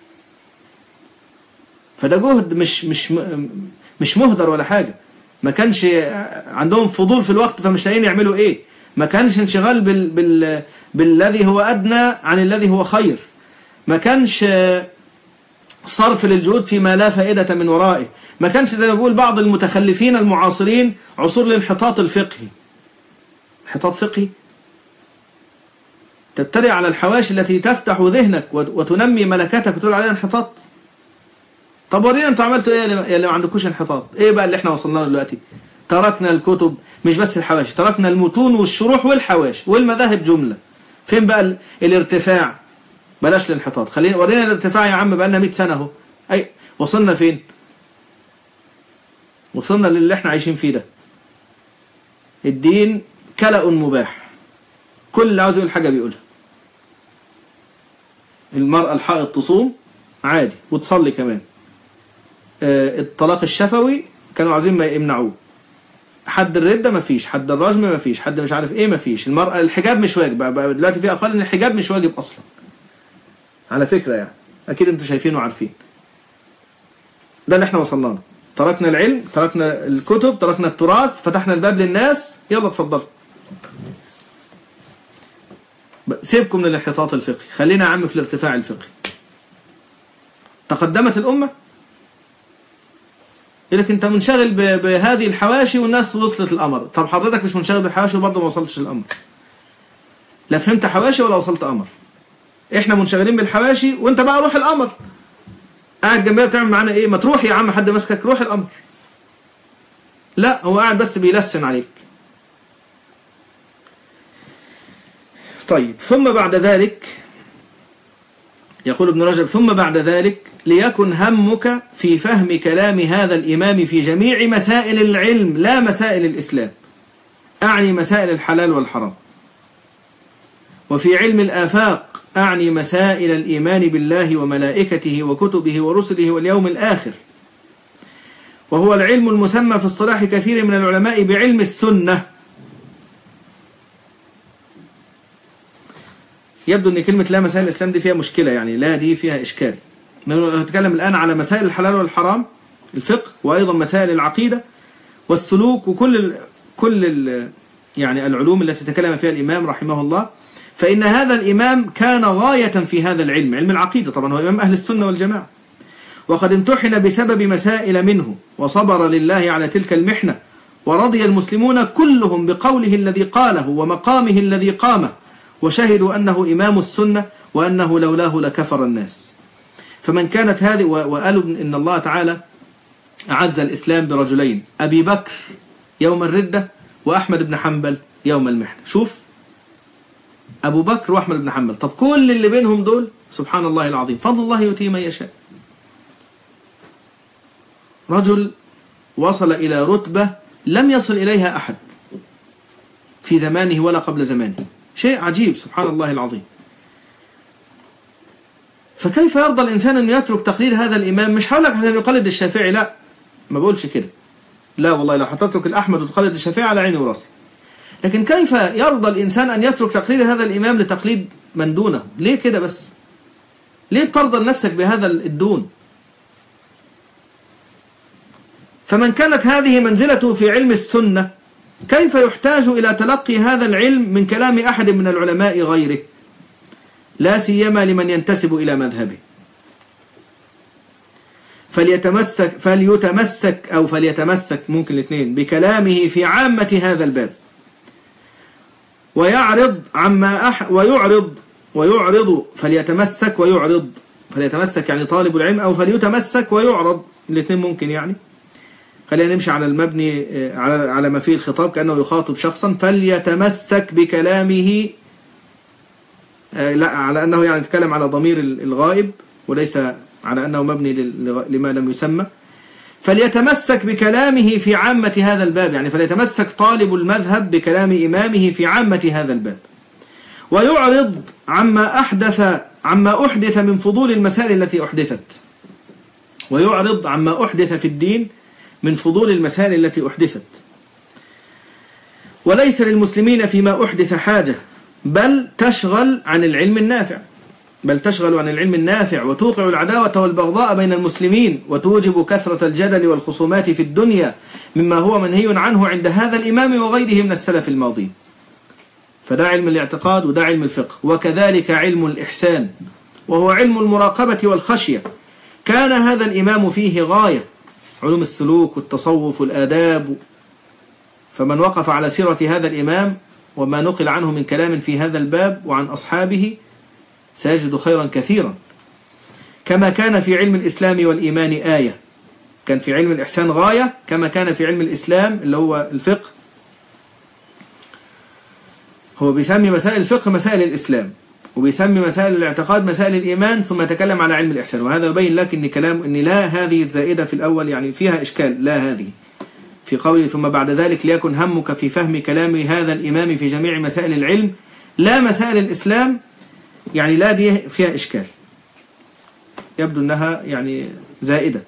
فده جهد مش مش مش مهدر ولا حاجة ما كانش عندهم فضول في الوقت فمش لاقيين يعملوا ايه ما كانش انشغال بال بال بالذي هو أدنى عن الذي هو خير ما كانش صرف للجهود فيما لا فائدة من ورائه ما كانش زي ما بيقول بعض المتخلفين المعاصرين عصور الانحطاط الفقهي انحطاط فقهي تبتلي على الحواشي التي تفتح ذهنك وتنمي ملكاتك وتقول عليها انحطاط طب ورينا انتوا عملتوا ايه يا اللي ما عندكوش انحطاط ايه بقى اللي احنا وصلنا له دلوقتي تركنا الكتب مش بس الحواشي تركنا المتون والشروح والحواشي والمذاهب جملة فين بقى الارتفاع بلاش الانحطاط خلينا ورينا الارتفاع يا عم بقى لنا 100 سنه اهو اي وصلنا فين وصلنا للي احنا عايشين فيه ده الدين كلأ مباح كل اللي عاوز يقول حاجة بيقولها المرأة الحائض تصوم عادي وتصلي كمان آه، الطلاق الشفوي كانوا عايزين ما يمنعوه حد الردة مفيش حد الرجم مفيش حد مش عارف ايه مفيش المرأة الحجاب مش واجب بقى- بقى دلوقتي في اقوال ان الحجاب مش واجب اصلا على فكرة يعني اكيد انتوا شايفين وعارفين ده اللي احنا وصلنا له تركنا العلم تركنا الكتب تركنا التراث فتحنا الباب للناس يلا اتفضلوا ب- سيبكم من الانحطاط الفقهي خلينا يا عم في الارتفاع الفقهي تقدمت الأمة يقول لك انت منشغل ب- بهذه الحواشي والناس وصلت الأمر طب حضرتك مش منشغل بالحواشي وبرضه ما وصلتش الأمر لا فهمت حواشي ولا وصلت أمر احنا منشغلين بالحواشي وانت بقى روح الأمر قاعد جنبنا بتعمل معانا ايه ما تروح يا عم حد ماسكك روح الأمر لا هو قاعد بس بيلسن عليك طيب ثم بعد ذلك يقول ابن رجب ثم بعد ذلك ليكن همك في فهم كلام هذا الإمام في جميع مسائل العلم لا مسائل الإسلام أعني مسائل الحلال والحرام وفي علم الآفاق أعني مسائل الإيمان بالله وملائكته وكتبه ورسله واليوم الآخر وهو العلم المسمى في اصطلاح كثير من العلماء بعلم السنة يبدو ان كلمة لا مسائل الاسلام دي فيها مشكلة يعني لا دي فيها اشكال نتكلم الان على مسائل الحلال والحرام الفقه وايضا مسائل العقيدة والسلوك وكل ال كل ال يعني العلوم التي تكلم فيها الامام رحمه الله فان هذا الامام كان غاية في هذا العلم علم العقيدة طبعا هو امام اهل السنة والجماعة وقد امتحن بسبب مسائل منه وصبر لله على تلك المحنة ورضي المسلمون كلهم بقوله الذي قاله ومقامه الذي قامه وشهدوا أنه إمام السنة وأنه لولاه لكفر الناس فمن كانت هذه وقالوا إن الله تعالى أعز الإسلام برجلين أبي بكر يوم الردة وأحمد بن حنبل يوم المحنة شوف أبو بكر وأحمد بن حنبل طب كل اللي بينهم دول سبحان الله العظيم فضل الله يؤتيه من يشاء رجل وصل إلى رتبة لم يصل إليها أحد في زمانه ولا قبل زمانه شيء عجيب سبحان الله العظيم فكيف يرضى الإنسان أن يترك تقليد هذا الإمام مش هقول لك عشان يقلد الشافعي لا ما بقولش كده لا والله لو هتترك الأحمد وتقلد الشافعي على عيني وراسي لكن كيف يرضى الإنسان أن يترك تقليد هذا الإمام لتقليد من دونه ليه كده بس ليه ترضى لنفسك بهذا الدون فمن كانت هذه منزلته في علم السنة كيف يحتاج إلى تلقي هذا العلم من كلام أحد من العلماء غيره لا سيما لمن ينتسب إلى مذهبه فليتمسك فليتمسك أو فليتمسك ممكن الاثنين بكلامه في عامة هذا الباب ويعرض عما أح ويعرض ويعرض فليتمسك ويعرض فليتمسك يعني طالب العلم أو فليتمسك ويعرض الاثنين ممكن يعني خلينا نمشي على المبني على على ما فيه الخطاب كأنه يخاطب شخصا فليتمسك بكلامه لا على أنه يعني يتكلم على ضمير الغائب وليس على أنه مبني لما لم يسمى فليتمسك بكلامه في عامة هذا الباب يعني فليتمسك طالب المذهب بكلام إمامه في عامة هذا الباب ويعرض عما أحدث عما أحدث من فضول المسائل التي أحدثت ويعرض عما أحدث في الدين من فضول المسائل التي أحدثت وليس للمسلمين فيما أحدث حاجة بل تشغل عن العلم النافع بل تشغل عن العلم النافع وتوقع العداوة والبغضاء بين المسلمين وتوجب كثرة الجدل والخصومات في الدنيا مما هو منهي عنه عند هذا الإمام وغيره من السلف الماضي فده علم الاعتقاد وده علم الفقه وكذلك علم الإحسان وهو علم المراقبة والخشية كان هذا الإمام فيه غاية علوم السلوك والتصوف والآداب فمن وقف على سيرة هذا الإمام وما نقل عنه من كلام في هذا الباب وعن أصحابه سيجد خيرا كثيرا كما كان في علم الإسلام والإيمان آية كان في علم الإحسان غاية كما كان في علم الإسلام اللي هو الفقه هو بيسمي مسائل الفقه مسائل الإسلام وبيسمي مسائل الاعتقاد مسائل الإيمان ثم يتكلم على علم الإحسان وهذا يبين لك أن كلام أن لا هذه الزائدة في الأول يعني فيها إشكال لا هذه في قوله ثم بعد ذلك ليكن همك في فهم كلام هذا الإمام في جميع مسائل العلم لا مسائل الإسلام يعني لا دي فيها إشكال يبدو أنها يعني زائدة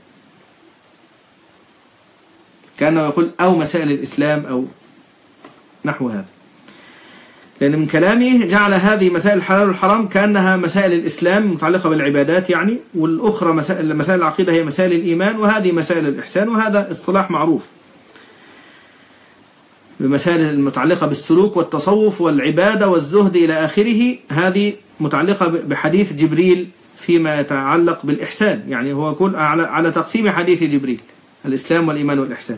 كأنه يقول أو مسائل الإسلام أو نحو هذا لأن من كلامه جعل هذه مسائل الحلال والحرام كأنها مسائل الإسلام متعلقة بالعبادات يعني والأخرى مسائل, مسائل العقيدة هي مسائل الإيمان وهذه مسائل الإحسان وهذا اصطلاح معروف بمسائل المتعلقة بالسلوك والتصوف والعبادة والزهد إلى آخره هذه متعلقة بحديث جبريل فيما يتعلق بالإحسان يعني هو كل على تقسيم حديث جبريل الإسلام والإيمان والإحسان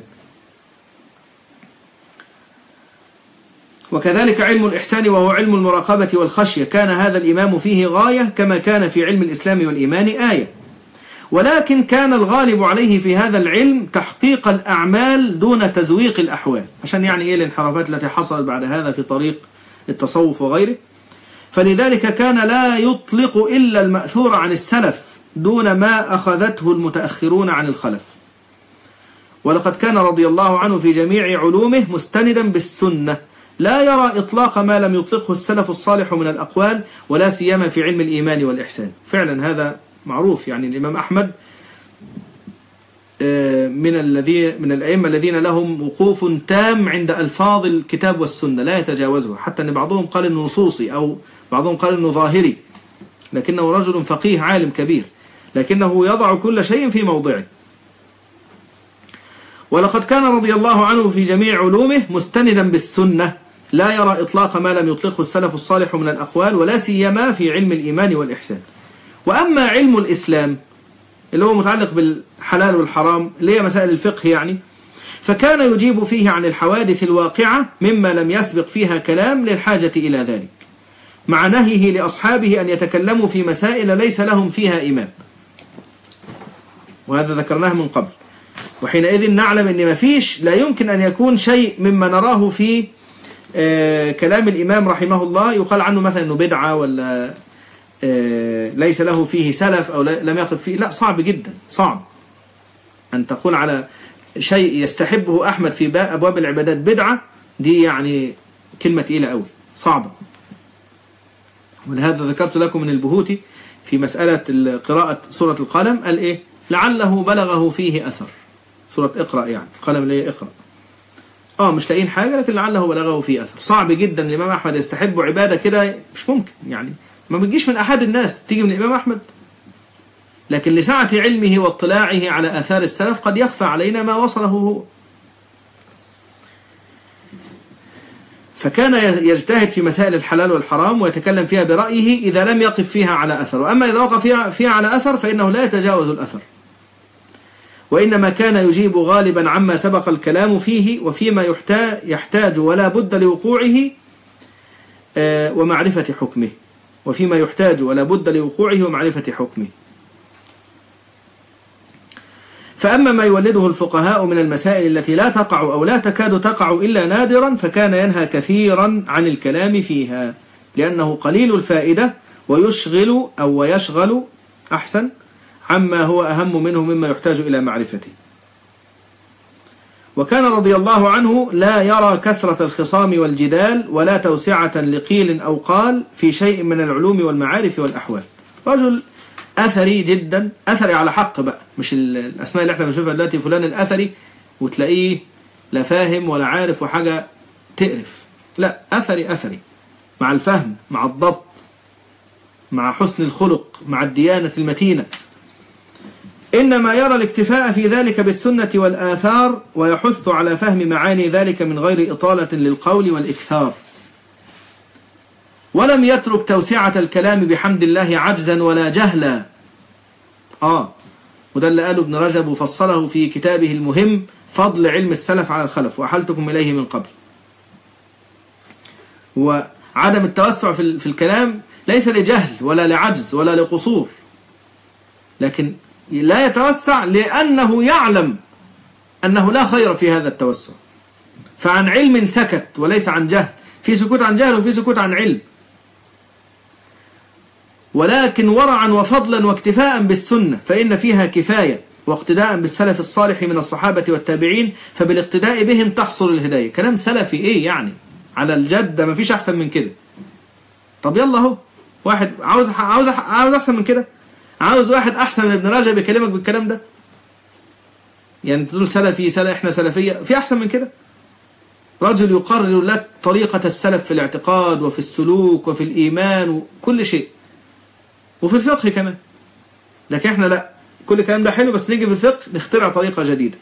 وكذلك علم الإحسان وهو علم المراقبة والخشية كان هذا الإمام فيه غاية كما كان في علم الإسلام والإيمان آية ولكن كان الغالب عليه في هذا العلم تحقيق الأعمال دون تزويق الأحوال عشان يعني إيه الانحرافات التي حصلت بعد هذا في طريق التصوف وغيره فلذلك كان لا يطلق إلا المأثور عن السلف دون ما أخذته المتأخرون عن الخلف ولقد كان رضي الله عنه في جميع علومه مستندا بالسنة لا يرى إطلاق ما لم يطلقه السلف الصالح من الأقوال ولا سيما في علم الإيمان والإحسان فعلا هذا معروف يعني الإمام أحمد آه، من الذي من الأئمة الذين لهم وقوف تام عند ألفاظ الكتاب والسنة لا يتجاوزه حتى أن بعضهم قال إنه نصوصي أو بعضهم قال إنه ظاهري لكنه رجل فقيه عالم كبير لكنه يضع كل شيء في موضعه ولقد كان رضي الله عنه في جميع علومه مستندا بالسنة لا يرى إطلاق ما لم يطلقه السلف الصالح من الأقوال ولا سيما في علم الإيمان والإحسان وأما علم الإسلام اللي هو متعلق بالحلال والحرام اللي هي مسائل الفقه يعني فكان يجيب فيه عن الحوادث الواقعة مما لم يسبق فيها كلام للحاجة إلى ذلك مع نهيه لأصحابه أن يتكلموا في مسائل ليس لهم فيها إمام وهذا ذكرناه من قبل وحينئذ نعلم أن ما فيش لا يمكن أن يكون شيء مما نراه في آه، كلام الإمام رحمه الله يقال عنه مثلا أنه بدعة ولا آه، ليس له فيه سلف أو لم يقف فيه لا صعب جدا صعب أن تقول على شيء يستحبه أحمد في أبواب العبادات بدعة دي يعني كلمة تقيلة قوي صعبة ولهذا ذكرت لكم من البهوتي في مسألة قراءة سورة القلم قال إيه لعله بلغه فيه أثر سورة اقرأ يعني القلم اللي هي اقرأ اه مش لاقيين حاجة لكن لعله بلغه فيه أثر صعب جدا الإمام أحمد يستحب عبادة كده مش ممكن يعني ما بتجيش من أحد الناس تيجي من الإمام أحمد لكن لسعة علمه واطلاعه على آثار السلف قد يخفى علينا ما وصله هو فكان يجتهد في مسائل الحلال والحرام ويتكلم فيها برأيه إذا لم يقف فيها على أثر وأما إذا وقف فيها, فيها على أثر فإنه لا يتجاوز الأثر وإنما كان يجيب غالبا عما سبق الكلام فيه وفيما يحتاج ولا بد لوقوعه آه، ومعرفة حكمه وفيما يحتاج ولا بد لوقوعه ومعرفة حكمه فأما ما يولده الفقهاء من المسائل التي لا تقع أو لا تكاد تقع إلا نادرا فكان ينهى كثيرا عن الكلام فيها لأنه قليل الفائدة ويشغل أو ويشغل أحسن عما هو أهم منه مما يحتاج إلى معرفته وكان رضي الله عنه لا يرى كثرة الخصام والجدال ولا توسعة لقيل أو قال في شيء من العلوم والمعارف والأحوال رجل أثري جدا أثري على حق بقى مش الأسماء اللي احنا بنشوفها دلوقتي فلان الأثري وتلاقيه لا فاهم ولا عارف وحاجة تقرف لا أثري أثري مع الفهم مع الضبط مع حسن الخلق مع الديانة المتينة إنما يرى الاكتفاء في ذلك بالسنة والآثار ويحث على فهم معاني ذلك من غير إطالة للقول والإكثار ولم يترك توسعة الكلام بحمد الله عجزا ولا جهلا آه وده اللي قاله ابن رجب وفصله في كتابه المهم فضل علم السلف على الخلف وأحلتكم إليه من قبل وعدم التوسع في الكلام ليس لجهل ولا لعجز ولا لقصور لكن لا يتوسع لأنه يعلم أنه لا خير في هذا التوسع فعن علم سكت وليس عن جهل في سكوت عن جهل وفي سكوت عن علم ولكن ورعا وفضلا واكتفاء بالسنة فإن فيها كفاية واقتداء بالسلف الصالح من الصحابة والتابعين فبالاقتداء بهم تحصل الهداية كلام سلفي ايه يعني على الجد ده مفيش احسن من كده طب يلا اهو واحد عاوز عاوز عاوز احسن من كده عاوز واحد احسن من ابن رجب يكلمك بالكلام ده يعني تقول سلفي سلف احنا سلفية في احسن من كده رجل يقرر لك طريقة السلف في الاعتقاد وفي السلوك وفي الإيمان وكل شيء وفي الفقه كمان لكن احنا لا كل الكلام ده حلو بس نيجي في الفقه نخترع طريقة جديدة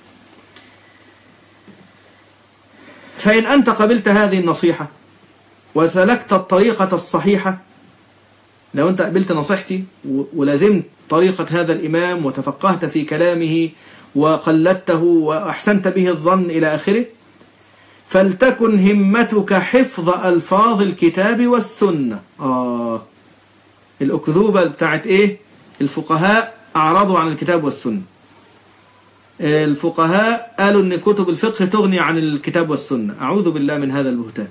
فإن أنت قبلت هذه النصيحة وسلكت الطريقة الصحيحة لو أنت قبلت نصيحتي ولازمت طريقة هذا الإمام وتفقهت في كلامه وقلدته وأحسنت به الظن إلى آخره فلتكن همتك حفظ ألفاظ الكتاب والسنة آه الأكذوبة بتاعت إيه الفقهاء أعرضوا عن الكتاب والسنة الفقهاء قالوا أن كتب الفقه تغني عن الكتاب والسنة أعوذ بالله من هذا البهتان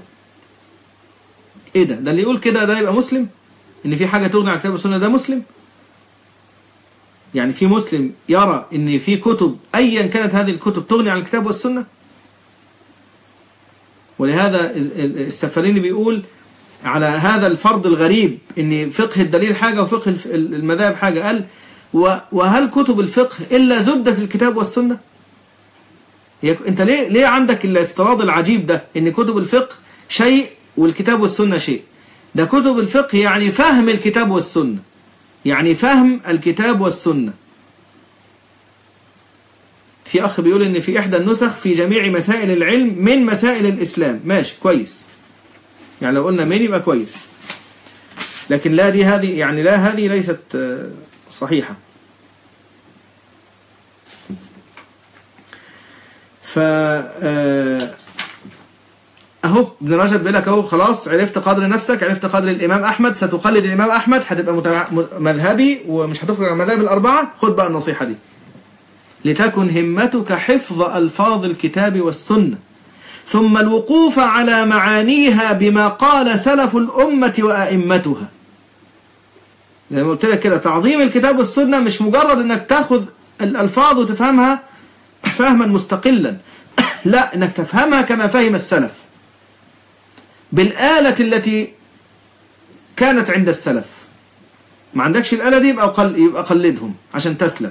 إيه ده ده اللي يقول كده ده يبقى مسلم إن في حاجة تغني عن الكتاب والسنة ده مسلم يعني في مسلم يرى ان في كتب ايا كانت هذه الكتب تغني عن الكتاب والسنة ولهذا السفريني بيقول على هذا الفرض الغريب ان فقه الدليل حاجة وفقه المذاهب حاجة قال وهل كتب الفقه إلا زبدة الكتاب والسنة انت ليه ليه عندك الافتراض العجيب ده ان كتب الفقه شيء والكتاب والسنة شيء ده كتب الفقه يعني فهم الكتاب والسنة يعني فهم الكتاب والسنة في أخ بيقول إن في إحدى النسخ في جميع مسائل العلم من مسائل الإسلام ماشي كويس يعني لو قلنا من يبقى كويس لكن لا دي هذه يعني لا هذه ليست صحيحة ف اهو ابن رجب بيقول لك اهو خلاص عرفت قدر نفسك عرفت قدر الامام احمد ستقلد الامام احمد هتبقى متع... مذهبي ومش هتخرج عن مذاهب الاربعه خد بقى النصيحه دي لتكن همتك حفظ الفاظ الكتاب والسنه ثم الوقوف على معانيها بما قال سلف الامه وائمتها زي ما قلت لك كده تعظيم الكتاب والسنه مش مجرد انك تاخذ الالفاظ وتفهمها فهما مستقلا لا انك تفهمها كما فهم السلف بالآلة التي كانت عند السلف ما عندكش الآلة دي يبقى, قل... يبقى قلدهم عشان تسلم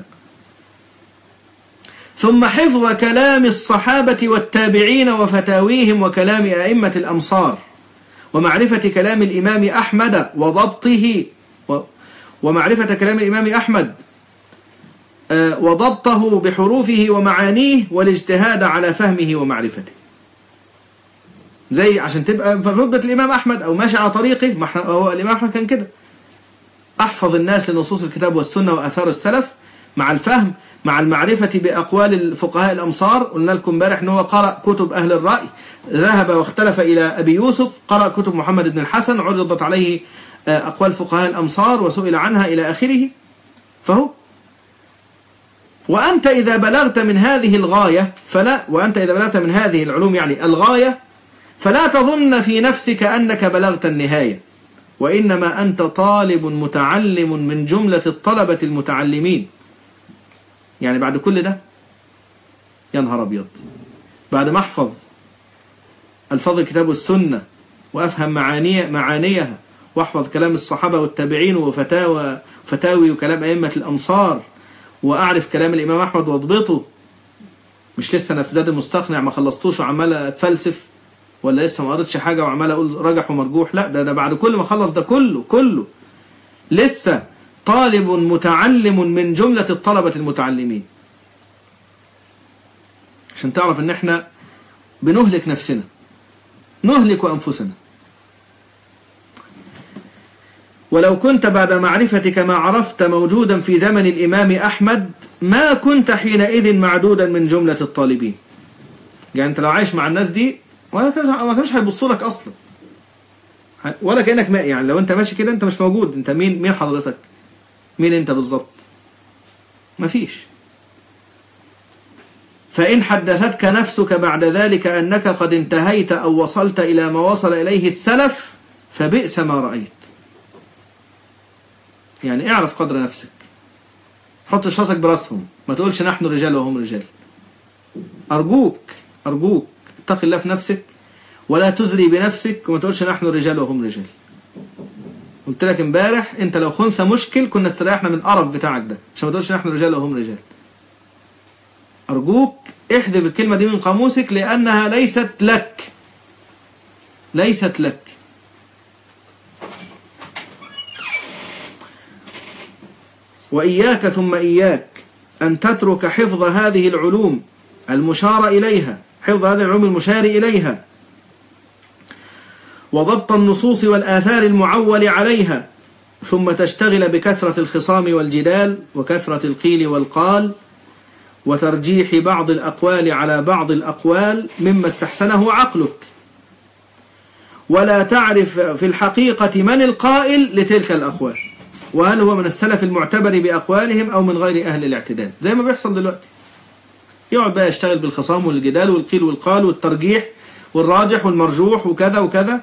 ثم حفظ كلام الصحابة والتابعين وفتاويهم وكلام أئمة الأمصار ومعرفة كلام الإمام أحمد وضبطه و... ومعرفة كلام الإمام أحمد وضبطه بحروفه ومعانيه والاجتهاد على فهمه ومعرفته زي عشان تبقى في رتبة الإمام أحمد أو ماشي على طريقه ما احنا هو الإمام أحمد كان كده أحفظ الناس لنصوص الكتاب والسنة وأثار السلف مع الفهم مع المعرفة بأقوال الفقهاء الأمصار قلنا لكم امبارح أنه قرأ كتب أهل الرأي ذهب واختلف إلى أبي يوسف قرأ كتب محمد بن الحسن عرضت عليه أقوال فقهاء الأمصار وسئل عنها إلى آخره فهو وأنت إذا بلغت من هذه الغاية فلا وأنت إذا بلغت من هذه العلوم يعني الغاية فلا تظن في نفسك أنك بلغت النهاية وإنما أنت طالب متعلم من جملة الطلبة المتعلمين يعني بعد كل ده يا نهار أبيض بعد ما أحفظ ألفاظ الكتاب والسنة وأفهم معاني معانيها وأحفظ كلام الصحابة والتابعين وفتاوى فتاوي وكلام أئمة الأمصار وأعرف كلام الإمام أحمد واضبطه مش لسه أنا في زاد المستقنع ما خلصتوش وعمال أتفلسف ولا لسه ما قريتش حاجة وعمال أقول رجح ومرجوح لا ده, ده بعد كل ما خلص ده كله كله لسه طالب متعلم من جملة الطلبة المتعلمين عشان تعرف ان احنا بنهلك نفسنا نهلك أنفسنا ولو كنت بعد معرفتك ما عرفت موجودا في زمن الإمام أحمد ما كنت حينئذ معدودا من جملة الطالبين يعني انت لو عايش مع الناس دي ولا ما كانش هيبصوا لك اصلا ولا كانك ما يعني لو انت ماشي كده انت مش موجود انت مين مين حضرتك مين انت بالظبط مفيش فإن حدثتك نفسك بعد ذلك أنك قد انتهيت أو وصلت إلى ما وصل إليه السلف فبئس ما رأيت يعني اعرف قدر نفسك حطش راسك براسهم ما تقولش نحن رجال وهم رجال أرجوك أرجوك اتق الله في نفسك ولا تزري بنفسك وما تقولش نحن رجال وهم رجال قلت لك امبارح انت لو خنثى مشكل كنا استريحنا من القرف بتاعك ده عشان ما تقولش نحن رجال وهم رجال أرجوك احذف الكلمة دي من قاموسك لأنها ليست لك ليست لك وإياك ثم إياك أن تترك حفظ هذه العلوم المشار إليها حفظ هذه العلوم المشار إليها وضبط النصوص والآثار المعول عليها ثم تشتغل بكثرة الخصام والجدال وكثرة القيل والقال وترجيح بعض الأقوال على بعض الأقوال مما استحسنه عقلك ولا تعرف في الحقيقة من القائل لتلك الأقوال وهل هو من السلف المعتبر بأقوالهم أو من غير أهل الاعتدال زي ما بيحصل دلوقتي يقعد بقى يشتغل بالخصام والجدال والقيل والقال والترجيح والراجح والمرجوح وكذا وكذا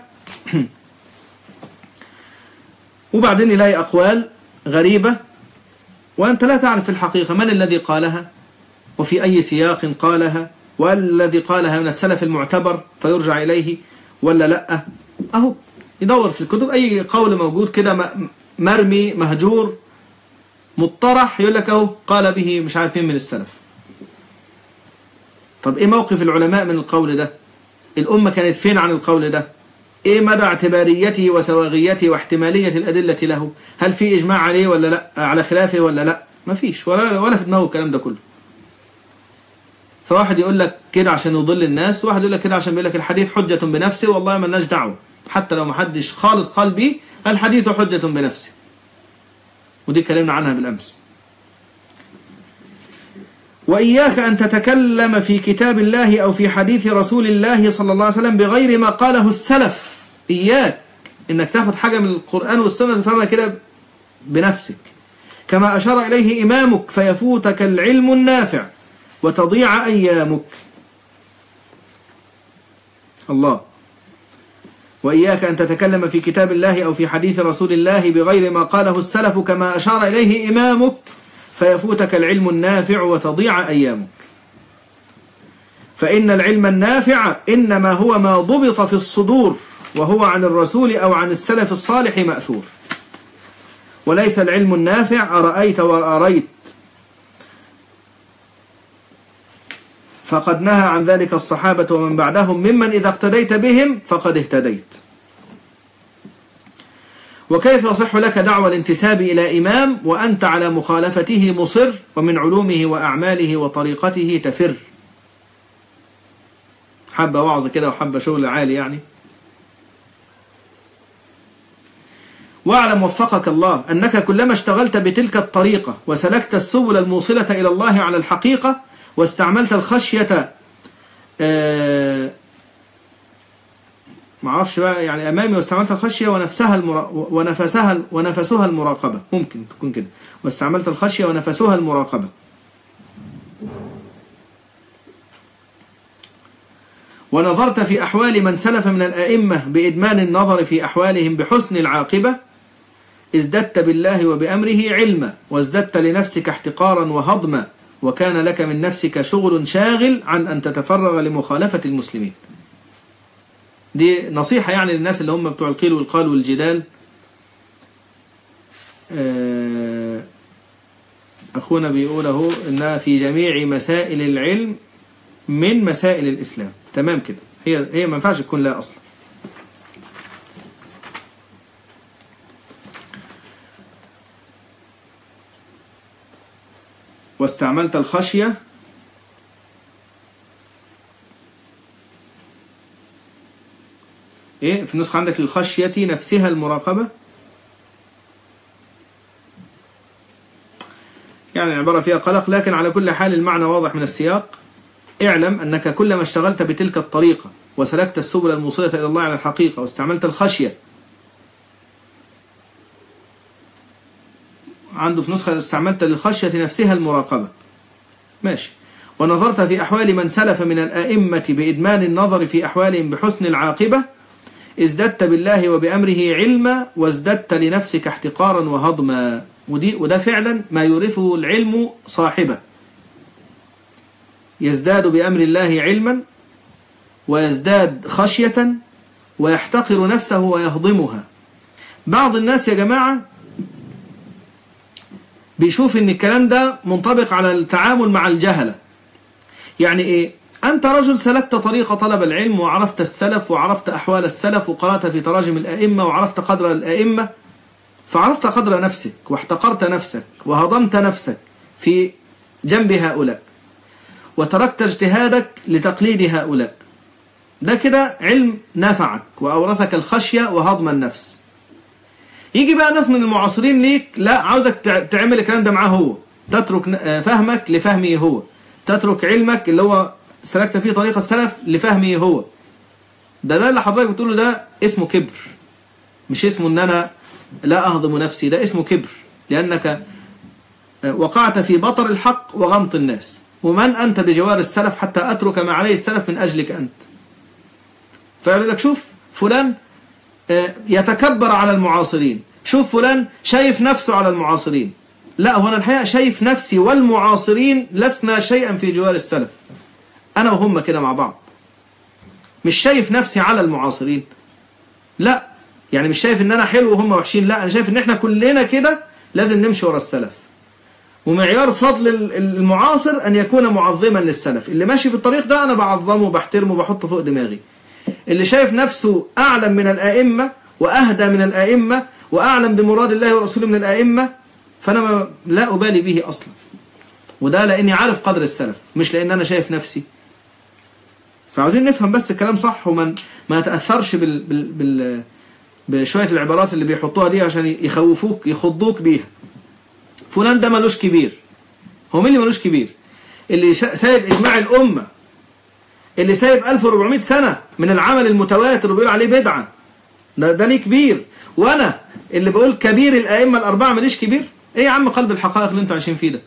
وبعدين يلاقي أقوال غريبة وأنت لا تعرف في الحقيقة من الذي قالها وفي أي سياق قالها والذي قالها من السلف المعتبر فيرجع إليه ولا لا أهو يدور في الكتب أي قول موجود كده مرمي مهجور مطرح يقول لك أهو قال به مش عارفين من السلف طب إيه موقف العلماء من القول ده الأمة كانت فين عن القول ده ايه مدى اعتباريته وسواغيته واحتمالية الأدلة له هل في إجماع عليه ولا لا على خلافه ولا لا ما فيش ولا, ولا في دماغه الكلام ده كله فواحد يقول لك كده عشان يضل الناس وواحد يقول لك كده عشان بيقول لك الحديث حجة بنفسه والله ما لناش دعوة حتى لو ما حدش خالص قال بيه الحديث حجة بنفسه ودي اتكلمنا عنها بالأمس وإياك أن تتكلم في كتاب الله أو في حديث رسول الله صلى الله عليه وسلم بغير ما قاله السلف إياك إنك تاخد حاجة من القرآن والسنة تفهمها كده بنفسك كما أشار إليه إمامك فيفوتك العلم النافع وتضيع أيامك الله وإياك أن تتكلم في كتاب الله أو في حديث رسول الله بغير ما قاله السلف كما أشار إليه إمامك فيفوتك العلم النافع وتضيع أيامك فإن العلم النافع إنما هو ما ضبط في الصدور وهو عن الرسول أو عن السلف الصالح مأثور وليس العلم النافع أرأيت وأريت فقد نهى عن ذلك الصحابة ومن بعدهم ممن إذا اقتديت بهم فقد اهتديت وكيف يصح لك دعوى الانتساب إلى إمام وأنت على مخالفته مصر ومن علومه وأعماله وطريقته تفر حبة وعظ كده وحبة شغل عالي يعني واعلم وفقك الله أنك كلما اشتغلت بتلك الطريقة وسلكت السبل الموصلة إلى الله على الحقيقة واستعملت الخشية آه ما اعرفش بقى يعني امامي واستعملت الخشيه ونفسها المرا... ونفسها ونفسها المراقبه ممكن تكون كده واستعملت الخشيه ونفسها المراقبه ونظرت في أحوال من سلف من الأئمة بإدمان النظر في أحوالهم بحسن العاقبة ازددت بالله وبأمره علما وازددت لنفسك احتقارا وهضما وكان لك من نفسك شغل شاغل عن أن تتفرغ لمخالفة المسلمين دي نصيحة يعني للناس اللي هم بتوع القيل والقال والجدال أخونا بيقول اهو إنها في جميع مسائل العلم من مسائل الإسلام تمام كده هي هي ما ينفعش تكون لا أصلا واستعملت الخشية ايه في النسخة عندك الخشية نفسها المراقبة يعني العبارة فيها قلق لكن على كل حال المعنى واضح من السياق اعلم أنك كلما اشتغلت بتلك الطريقة وسلكت السبل الموصلة إلى الله على الحقيقة واستعملت الخشية عنده في نسخة استعملت للخشية نفسها المراقبة ماشي ونظرت في أحوال من سلف من الآئمة بإدمان النظر في أحوالهم بحسن العاقبة ازددت بالله وبأمره علما وازددت لنفسك احتقارا وهضما ودي وده فعلا ما يورثه العلم صاحبه يزداد بأمر الله علما ويزداد خشية ويحتقر نفسه ويهضمها بعض الناس يا جماعة بيشوف ان الكلام ده منطبق على التعامل مع الجهلة يعني ايه انت رجل سلكت طريق طلب العلم وعرفت السلف وعرفت احوال السلف وقرأت في تراجم الائمة وعرفت قدر الائمة فعرفت قدر نفسك واحتقرت نفسك وهضمت نفسك في جنب هؤلاء وتركت اجتهادك لتقليد هؤلاء ده كده علم نفعك وأورثك الخشية وهضم النفس يجي بقى ناس من المعاصرين ليك لا عاوزك تعمل الكلام ده معاه هو تترك فهمك لفهمه هو تترك علمك اللي هو سلكت فيه طريق السلف لفهمه هو ده ده اللي حضرتك بتقوله ده اسمه كبر مش اسمه ان انا لا اهضم نفسي ده اسمه كبر لانك وقعت في بطر الحق وغمط الناس ومن أنت بجوار السلف حتى أترك ما عليه السلف من أجلك أنت فيقول لك شوف فلان يتكبر على المعاصرين شوف فلان شايف نفسه على المعاصرين لا هو أنا الحقيقة شايف نفسي والمعاصرين لسنا شيئا في جوار السلف أنا وهم كده مع بعض مش شايف نفسي على المعاصرين لا يعني مش شايف ان انا حلو وهم وحشين لا انا شايف ان احنا كلنا كده لازم نمشي ورا السلف ومعيار فضل المعاصر أن يكون معظما للسلف اللي ماشي في الطريق ده أنا بعظمه وبحترمه وبحطه فوق دماغي اللي شايف نفسه أعلم من الآئمة وأهدى من الآئمة وأعلم بمراد الله ورسوله من الآئمة فأنا ما لا أبالي به أصلا وده لأني عارف قدر السلف مش لأن أنا شايف نفسي فعاوزين نفهم بس الكلام صح وما ما نتأثرش بال... بال... بال... بشوية العبارات اللي بيحطوها دي عشان يخوفوك يخضوك بيها فلان ده ملوش كبير هو مين اللي ملوش كبير اللي سايب إجماع الأمة اللي سايب 1400 سنة من العمل المتواتر وبيقول عليه بدعة ده, ده ليه كبير وأنا اللي بقول كبير الأئمة الأربعة ماليش كبير إيه يا عم قلب الحقائق اللي انتوا عايشين فيه ده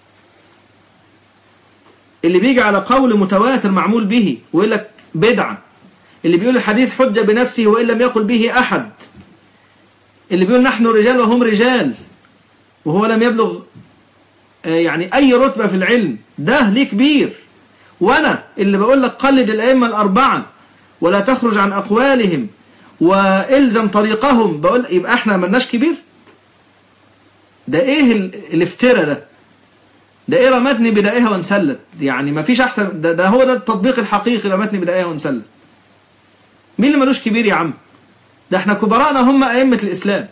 اللي بيجي على قول متواتر معمول به ويقول لك بدعة اللي بيقول الحديث حجة بنفسه وإن لم يقل به أحد اللي بيقول نحن رجال وهم رجال وهو لم يبلغ يعني أي رتبة في العلم ده ليه كبير وأنا اللي بقول لك قلد الأئمة الأربعة ولا تخرج عن أقوالهم والزم طريقهم بقول يبقى احنا ملناش كبير ده ايه الافتراء ده ده ايه رمتني بدائها وانسلت يعني ما فيش احسن ده, ده هو ده التطبيق الحقيقي رمتني بدائها وانسلت مين اللي ملوش كبير يا عم ده احنا كبراءنا هم ائمه الاسلام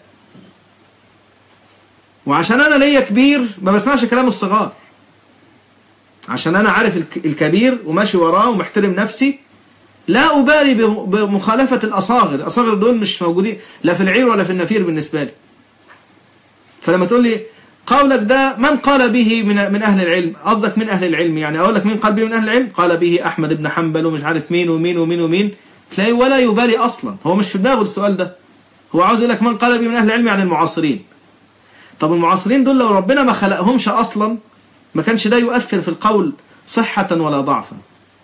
وعشان انا ليا كبير ما بسمعش كلام الصغار عشان انا عارف الكبير وماشي وراه ومحترم نفسي لا أبالي بمخالفة الأصاغر الأصاغر دول مش موجودين لا في العير ولا في النفير بالنسبة لي فلما تقول لي قولك ده من قال به من من أهل العلم قصدك من أهل العلم يعني أقول لك مين قال به من أهل العلم قال به أحمد بن حنبل ومش عارف مين ومين ومين ومين تلاقيه ولا يبالي أصلا هو مش في دماغه السؤال ده هو عاوز يقول لك من قال به من أهل العلم يعني المعاصرين طب المعاصرين دول لو ربنا ما خلقهمش أصلا ما كانش ده يؤثر في القول صحة ولا ضعفا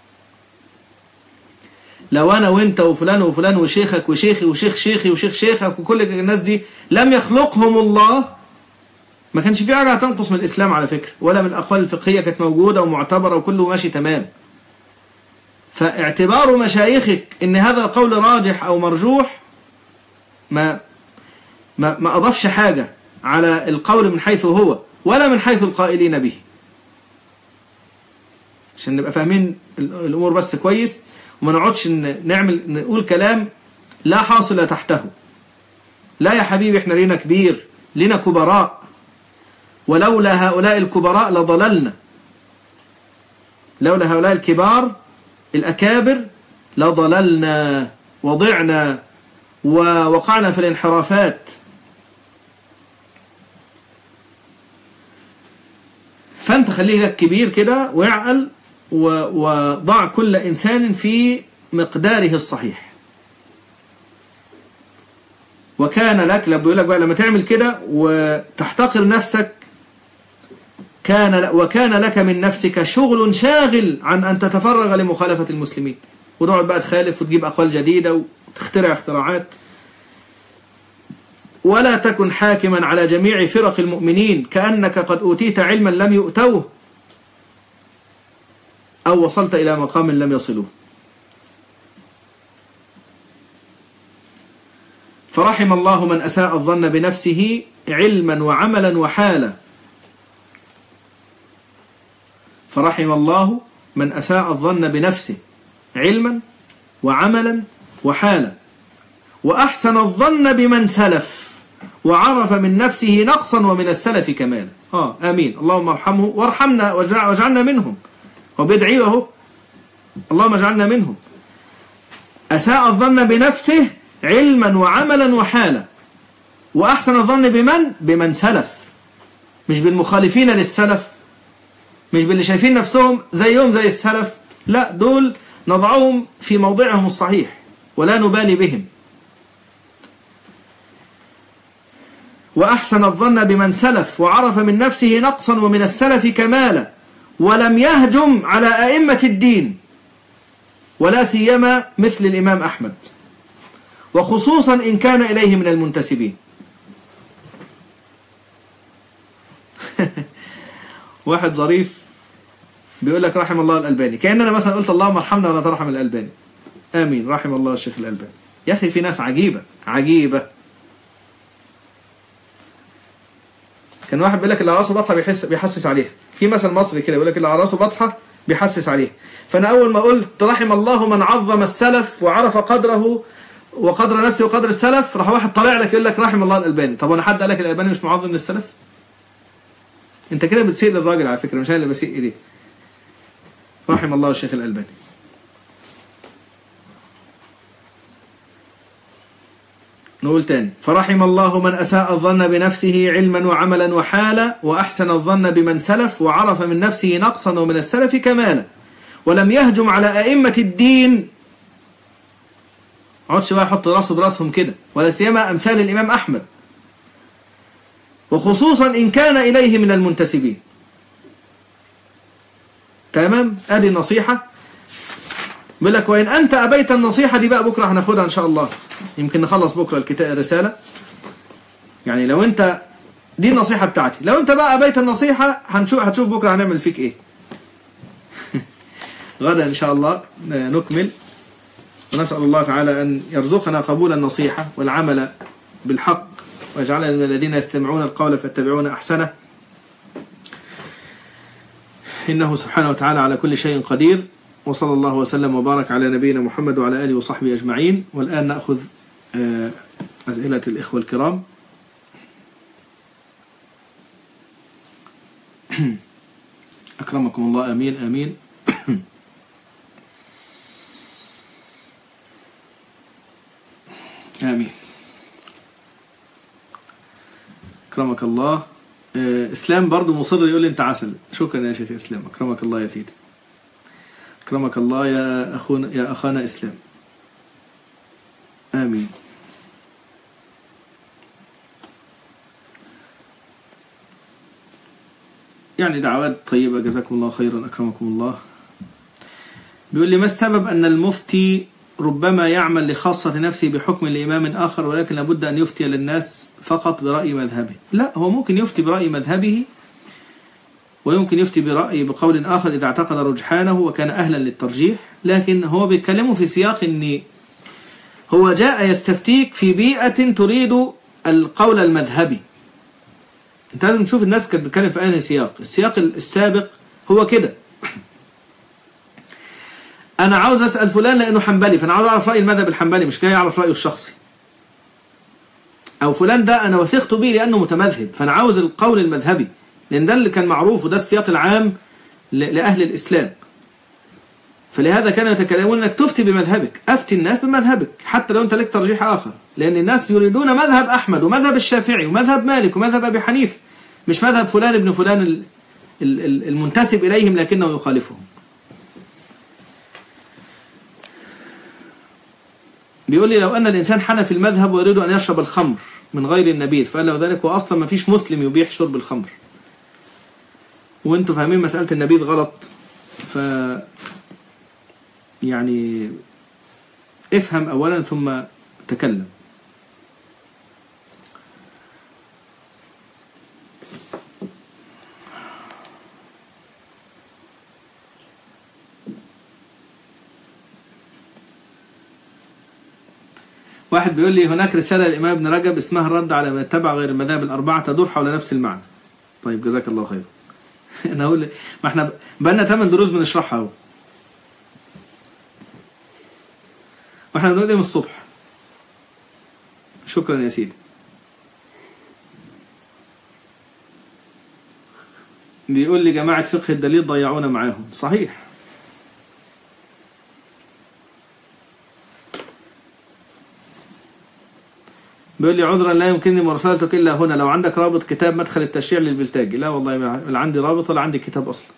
لو أنا وإنت وفلان وفلان وشيخك وشيخي وشيخ شيخي وشيخ شيخك وكل الناس دي لم يخلقهم الله ما كانش في حاجة هتنقص من الإسلام على فكرة ولا من الأقوال الفقهية كانت موجودة ومعتبرة وكله ماشي تمام فاعتبار مشايخك إن هذا القول راجح أو مرجوح ما ما ما أضافش حاجة على القول من حيث هو ولا من حيث القائلين به عشان نبقى فاهمين الأمور بس كويس وما نقعدش نعمل نقول كلام لا حاصل تحته لا يا حبيبي احنا لينا كبير لينا كبراء ولولا هؤلاء الكبراء لضللنا لولا هؤلاء الكبار الأكابر لضللنا وضعنا ووقعنا في الانحرافات فأنت خليه لك كبير كده واعقل وضع كل إنسان في مقداره الصحيح وكان لك بيقول لك بقى لما تعمل كده وتحتقر نفسك كان وكان لك من نفسك شغل شاغل عن أن تتفرغ لمخالفة المسلمين وتقعد بقى تخالف وتجيب أقوال جديدة وتخترع اختراعات ولا تكن حاكما على جميع فرق المؤمنين كأنك قد أوتيت علما لم يؤتوه أو وصلت إلى مقام لم يصلوه فرحم الله من أساء الظن بنفسه علما وعملا وحالا فرحم الله من أساء الظن بنفسه علما وعملا وحالا وأحسن الظن بمن سلف وعرف من نفسه نقصا ومن السلف كمالا آه آمين اللهم ارحمه وارحمنا واجعلنا منهم وبيدعي له اللهم اجعلنا منهم أساء الظن بنفسه علما وعملا وحالا وأحسن الظن بمن؟ بمن سلف مش بالمخالفين للسلف مش باللي شايفين نفسهم زيهم زي السلف لا دول نضعهم في موضعهم الصحيح ولا نبالي بهم وأحسن الظن بمن سلف وعرف من نفسه نقصا ومن السلف كمالا ولم يهجم على أئمة الدين ولا سيما مثل الإمام أحمد وخصوصا إن كان إليه من المنتسبين واحد ظريف بيقول لك رحم الله الألباني كأننا مثلا قلت اللهم ارحمنا ولا ترحم الألباني آمين رحم الله الشيخ الألباني يا أخي في ناس عجيبة عجيبة كان واحد بيقول لك اللي على راسه بطحه بيحس بيحسس عليها في مثل مصري كده بيقول لك اللي على راسه بطحه بيحسس عليها فانا اول ما قلت رحم الله من عظم السلف وعرف قدره وقدر نفسه وقدر السلف راح واحد طالع لك يقول لك رحم الله الالباني طب انا حد قال لك الالباني مش معظم للسلف انت كده بتسيء للراجل على فكره مش انا اللي بسيء اليه رحم الله الشيخ الالباني نقول تاني فرحم الله من أساء الظن بنفسه علما وعملا وحالا وأحسن الظن بمن سلف وعرف من نفسه نقصا ومن السلف كمالا ولم يهجم على أئمة الدين عودش بقى يحط راسه براسهم كده ولا سيما أمثال الإمام أحمد وخصوصا إن كان إليه من المنتسبين تمام ادي النصيحة بيقول لك وإن أنت أبيت النصيحة دي بقى بكرة هناخدها إن شاء الله يمكن نخلص بكرة الكتاب الرسالة يعني لو أنت دي النصيحة بتاعتي لو أنت بقى أبيت النصيحة هنشوف هتشوف بكرة هنعمل فيك إيه غدا إن شاء الله نكمل ونسأل الله تعالى أن يرزقنا قبول النصيحة والعمل بالحق ويجعلنا من الذين يستمعون القول فاتبعون أحسنه إنه سبحانه وتعالى على كل شيء قدير وصلى الله وسلم وبارك على نبينا محمد وعلى آله وصحبه أجمعين والآن نأخذ أسئلة الإخوة الكرام أكرمكم الله آمين آمين آمين أكرمك الله إسلام برضو مصر يقول لي أنت عسل شكرا يا شيخ إسلام أكرمك الله يا سيدي أكرمك الله يا أخونا يا أخانا إسلام آمين يعني دعوات طيبة جزاكم الله خيرا أكرمكم الله بيقول لي ما السبب أن المفتي ربما يعمل لخاصة نفسه بحكم لإمام آخر ولكن لابد أن يفتي للناس فقط برأي مذهبه لا هو ممكن يفتي برأي مذهبه ويمكن يفتي برأي بقول آخر إذا اعتقد رجحانه وكان أهلا للترجيح لكن هو بيتكلمه في سياق أن هو جاء يستفتيك في بيئة تريد القول المذهبي انت لازم تشوف الناس كانت بتتكلم في أنهي سياق السياق السابق هو كده أنا عاوز أسأل فلان لأنه حنبلي فأنا عاوز أعرف رأي المذهب الحنبلي مش جاي أعرف رأيه الشخصي أو فلان ده أنا وثقت به لأنه متمذهب فأنا عاوز القول المذهبي لأن ده اللي كان معروف وده السياق العام لأهل الإسلام فلهذا كانوا يتكلمون أنك تفتي بمذهبك أفتي الناس بمذهبك حتى لو أنت لك ترجيح آخر لأن الناس يريدون مذهب أحمد ومذهب الشافعي ومذهب مالك ومذهب أبي حنيفة مش مذهب فلان ابن فلان المنتسب إليهم لكنه يخالفهم بيقول لي لو أن الإنسان حنى في المذهب ويريد أن يشرب الخمر من غير النبيذ فقال له ذلك وأصلا ما فيش مسلم يبيح شرب الخمر وانتوا فاهمين مسألة النبيذ غلط ف يعني افهم أولا ثم تكلم واحد بيقول لي هناك رسالة للإمام ابن رجب اسمها الرد على من اتبع غير المذاهب الأربعة تدور حول نفس المعنى طيب جزاك الله خير أنا أقول ما احنا بقالنا 8 دروس بنشرحها اهو واحنا بنقول ايه من الصبح شكرا يا سيدي بيقول لي جماعة فقه الدليل ضيعونا معاهم صحيح بيقول لي عذرا لا يمكنني مراسلتك الا هنا لو عندك رابط كتاب مدخل التشريع للبلتاجي لا والله ما لا عندي رابط ولا عندي كتاب اصلا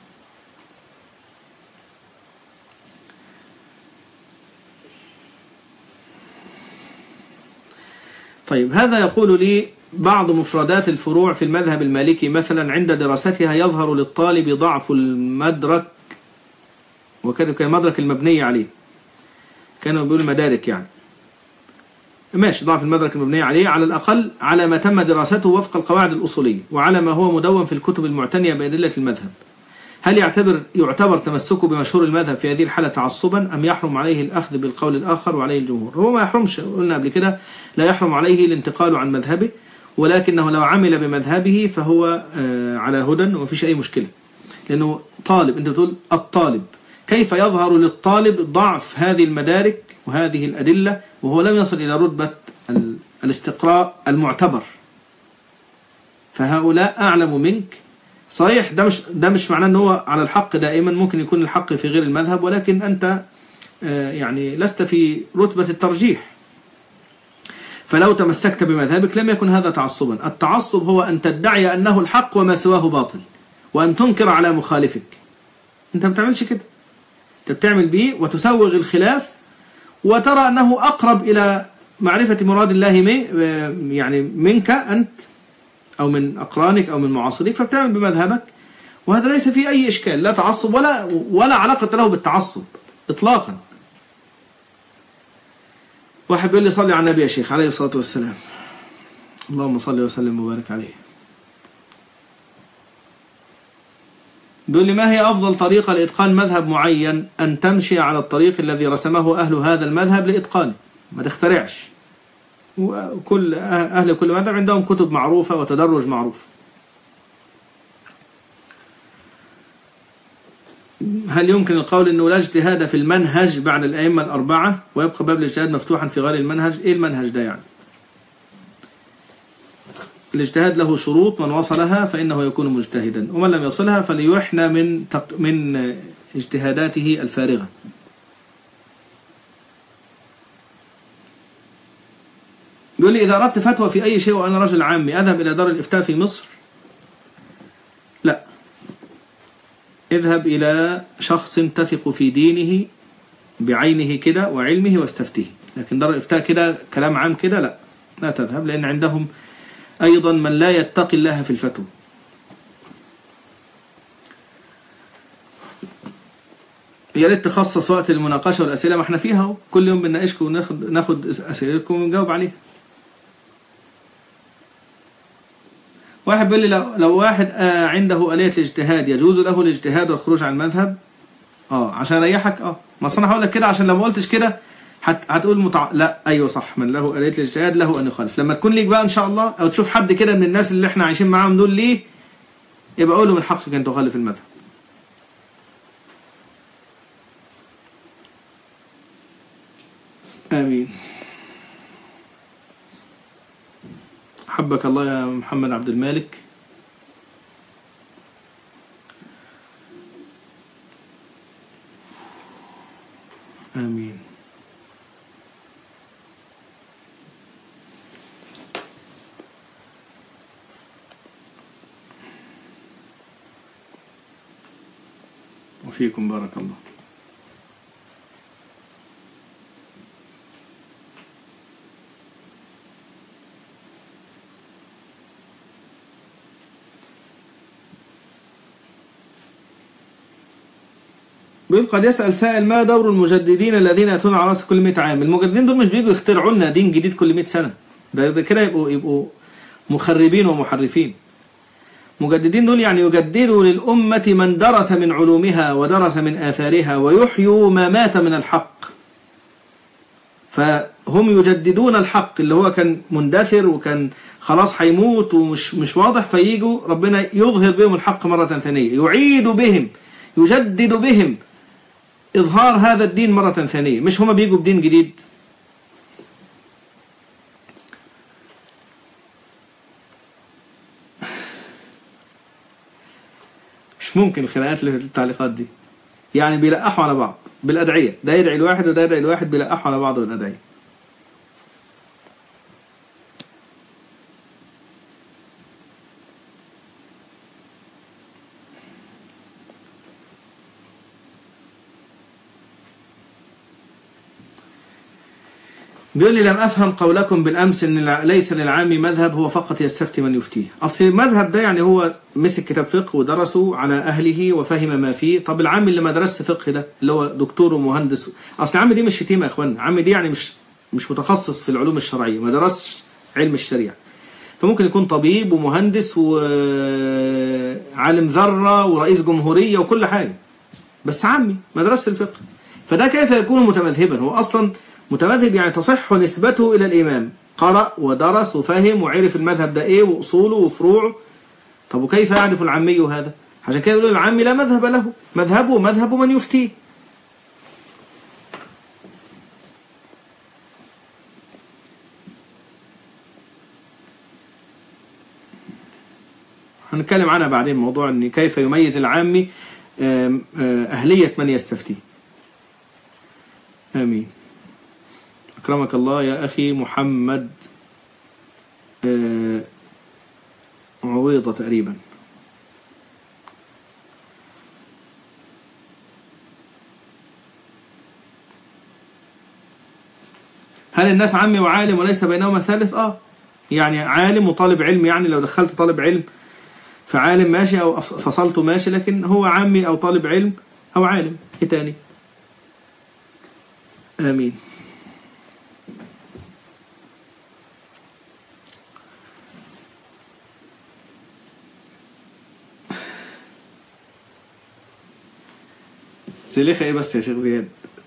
طيب هذا يقول لي بعض مفردات الفروع في المذهب المالكي مثلا عند دراستها يظهر للطالب ضعف المدرك وكذا كان المدرك المبني عليه كانوا بيقولوا المدارك يعني ماشي ضعف المدرك المبني عليه على الأقل على ما تم دراسته وفق القواعد الأصولية وعلى ما هو مدون في الكتب المعتنية بأدلة المذهب هل يعتبر يعتبر تمسكه بمشهور المذهب في هذه الحالة تعصبا أم يحرم عليه الأخذ بالقول الآخر وعليه الجمهور هو ما يحرمش قلنا قبل كده لا يحرم عليه الانتقال عن مذهبه ولكنه لو عمل بمذهبه فهو آه، على هدى ومفيش أي مشكلة لأنه طالب أنت بتقول الطالب كيف يظهر للطالب ضعف هذه المدارك وهذه الأدلة وهو لم يصل إلى رتبة ال- الاستقراء المعتبر فهؤلاء أعلم منك صحيح ده مش ده مش معناه ان هو على الحق دائما ممكن يكون الحق في غير المذهب ولكن انت آه، يعني لست في رتبة الترجيح فلو تمسكت بمذهبك لم يكن هذا تعصبا التعصب هو أن تدعي أنه الحق وما سواه باطل وأن تنكر على مخالفك أنت ما بتعملش كده أنت بتعمل به وتسوغ الخلاف وترى أنه أقرب إلى معرفة مراد الله مي- آه، يعني منك أنت أو من أقرانك أو من معاصريك فبتعمل بمذهبك وهذا ليس فيه أي إشكال لا تعصب ولا ولا علاقة له بالتعصب إطلاقا واحد بيقول لي صلي على النبي يا شيخ عليه الصلاة والسلام اللهم صل وسلم وبارك عليه بيقول لي ما هي أفضل طريقة لإتقان مذهب معين أن تمشي على الطريق الذي رسمه أهل هذا المذهب لإتقانه ما تخترعش وكل أهل كل مذهب عندهم كتب معروفة وتدرج معروف هل يمكن القول أنه لا اجتهاد في المنهج بعد الأئمة الأربعة ويبقى باب الاجتهاد مفتوحا في غير المنهج إيه المنهج ده يعني الاجتهاد له شروط من وصلها فإنه يكون مجتهدا ومن لم يصلها فليرحنا من تق... من اجتهاداته الفارغة بيقول لي إذا أردت فتوى في أي شيء وأنا رجل عامي أذهب إلى دار الإفتاء في مصر لا اذهب إلى شخص تثق في دينه بعينه كده وعلمه واستفتيه لكن دار الإفتاء كده كلام عام كده لا لا تذهب لأن عندهم أيضا من لا يتقي الله في الفتوى يا ريت تخصص وقت المناقشة والأسئلة ما احنا فيها اهو كل يوم بنناقشكم وناخد ناخد أسئلتكم ونجاوب عليها واحد بيقول لي لو, لو واحد آه عنده آلية الاجتهاد يجوز له الاجتهاد والخروج عن المذهب اه عشان اريحك اه ما اصل انا هقول لك كده عشان لو ما قلتش كده هت... هتقول متع... لا ايوه صح من له آلية الاجتهاد له ان يخالف لما تكون ليك بقى ان شاء الله او تشوف حد كده من الناس اللي احنا عايشين معاهم دول ليه يبقى قول له من حقك ان تخالف المذهب امين حبك الله يا محمد عبد المالك آمين وفيكم بارك الله بيقول قد يسأل سائل ما دور المجددين الذين يأتون على رأس كل 100 عام المجددين دول مش بيجوا يخترعوا لنا دين جديد كل 100 سنة ده, ده كده يبقوا يبقوا مخربين ومحرفين مجددين دول يعني يجددوا للأمة من درس من علومها ودرس من آثارها ويحيوا ما مات من الحق فهم هم يجددون الحق اللي هو كان مندثر وكان خلاص هيموت ومش مش واضح فييجوا ربنا يظهر بهم الحق مرة ثانية يعيد بهم يجدد بهم إظهار هذا الدين مرة ثانية مش هما بيجوا بدين جديد مش ممكن الخناقات اللي في التعليقات دي يعني بيلقحوا على بعض بالأدعية ده يدعي الواحد وده يدعي الواحد بيلقحوا على بعض بالأدعية بيقول لي لم أفهم قولكم بالأمس إن ليس للعام مذهب هو فقط يستفتي من يفتيه أصل المذهب ده يعني هو مسك كتاب فقه ودرسه على أهله وفهم ما فيه طب العام اللي ما درسش فقه ده اللي هو دكتور ومهندس أصل عام دي مش شتيمة يا إخوانا عام دي يعني مش مش متخصص في العلوم الشرعية ما درسش علم الشريعة فممكن يكون طبيب ومهندس وعالم ذرة ورئيس جمهورية وكل حاجة بس عامي ما درسش الفقه فده كيف يكون متمذهبا هو أصلا متمذهب يعني تصح نسبته إلى الإمام قرأ ودرس وفهم وعرف المذهب ده إيه وأصوله وفروعه طب وكيف يعرف العامي هذا عشان كده يقولوا العامي لا مذهب له مذهبه مذهب من يفتيه هنتكلم عنها بعدين موضوع ان كيف يميز العامي أهلية من يستفتيه آمين أكرمك الله يا أخي محمد عويضة تقريبا هل الناس عمي وعالم وليس بينهما ثالث اه يعني عالم وطالب علم يعني لو دخلت طالب علم فعالم ماشي او فصلته ماشي لكن هو عمي او طالب علم او عالم ايه تاني امين زليخة ايه بس يا شيخ زياد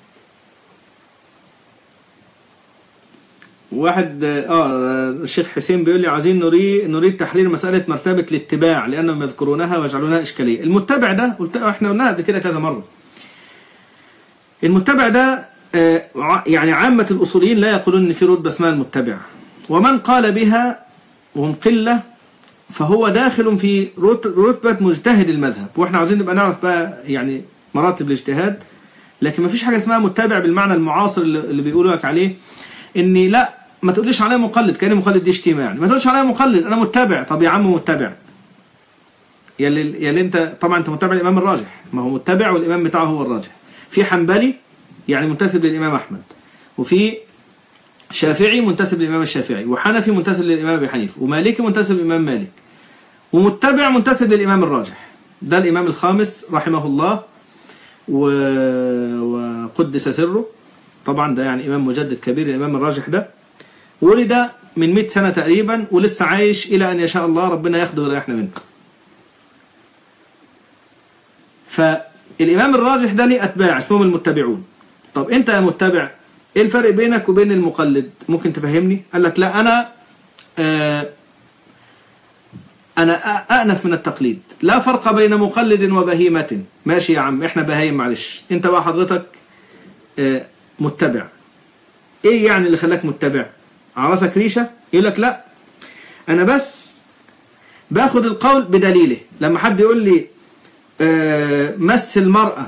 واحد اه الشيخ حسين بيقول لي عايزين نريد نريد تحرير مسألة مرتبة الاتباع لأنهم يذكرونها ويجعلونها إشكالية المتبع ده قلت احنا قلناها قبل كده كذا مرة المتبع ده آه يعني عامة الأصوليين لا يقولون إن في رتبة اسمها المتبع ومن قال بها وهم قلة فهو داخل في رتبة مجتهد المذهب واحنا عاوزين نبقى نعرف بقى يعني مراتب الاجتهاد لكن ما فيش حاجة اسمها متبع بالمعنى المعاصر اللي بيقولوا لك عليه اني لا ما تقوليش عليا مقلد كان مقلد دي شتيمه يعني ما تقولش عليا مقلد انا متبع طب يا عم متبع يلي يلي انت طبعا انت متبع الامام الراجح ما هو متبع والامام بتاعه هو الراجح في حنبلي يعني منتسب للامام احمد وفي شافعي منتسب للامام الشافعي وحنفي منتسب للامام ابي حنيفه ومالكي منتسب للامام مالك ومتبع منتسب للامام الراجح ده الامام الخامس رحمه الله و... وقدس سره طبعا ده يعني إمام مجدد كبير الإمام الراجح ده ولد من 100 سنة تقريبا ولسه عايش إلى أن يشاء الله ربنا ياخده ويريحنا منه فالإمام الراجح ده ليه أتباع اسمهم المتبعون طب أنت يا متبع إيه الفرق بينك وبين المقلد ممكن تفهمني قال لك لا أنا آه أنا أأنف من التقليد لا فرق بين مقلد وبهيمة ماشي يا عم إحنا بهايم معلش أنت بقى حضرتك آه متبع ايه يعني اللي خلاك متبع عرسك ريشة يقول لك لا انا بس باخد القول بدليله لما حد يقول لي آه مس المرأة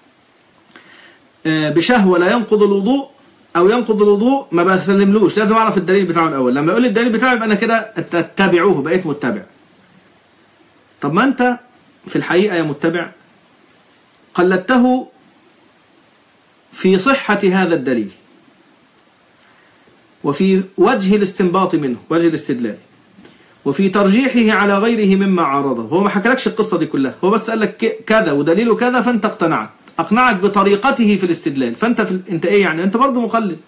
آه بشهوة لا ينقض الوضوء او ينقض الوضوء ما بسلملوش لازم اعرف الدليل بتاعه الاول لما يقول لي الدليل بتاعه يبقى انا كده اتبعوه بقيت متبع طب ما انت في الحقيقة يا متبع قلدته في صحة هذا الدليل وفي وجه الاستنباط منه وجه الاستدلال وفي ترجيحه على غيره مما عارضه هو ما حكلكش القصة دي كلها هو بس قال لك كذا ودليله كذا فانت اقتنعت اقنعك بطريقته في الاستدلال فانت في انت ايه يعني انت برضه مقلد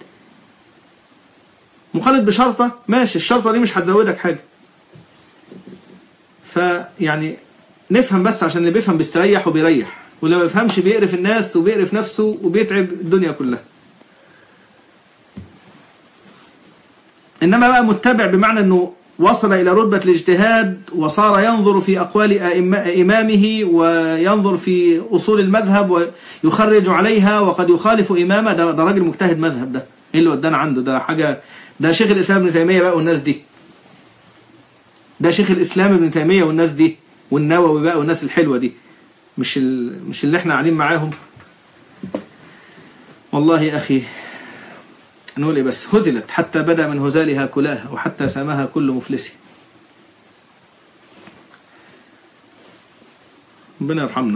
مقلد بشرطة ماشي الشرطة دي مش هتزودك حاجة فيعني نفهم بس عشان اللي بيفهم بيستريح وبيريح واللي ما بيفهمش بيقرف الناس وبيقرف نفسه وبيتعب الدنيا كلها إنما بقى متبع بمعنى أنه وصل إلى رتبة الاجتهاد وصار ينظر في أقوال أئم- إمامه وينظر في أصول المذهب ويخرج عليها وقد يخالف إمامه ده, ده راجل مجتهد مذهب ده إيه اللي ودانا عنده ده حاجة ده شيخ الإسلام ابن تيمية بقى والناس دي ده شيخ الإسلام ابن تيمية والناس دي والنووي بقى والناس الحلوة دي مش ال... مش اللي احنا قاعدين معاهم والله يا أخي نقول إيه بس هزلت حتى بدا من هزالها كلاها وحتى سامها كل مفلس ربنا يرحمنا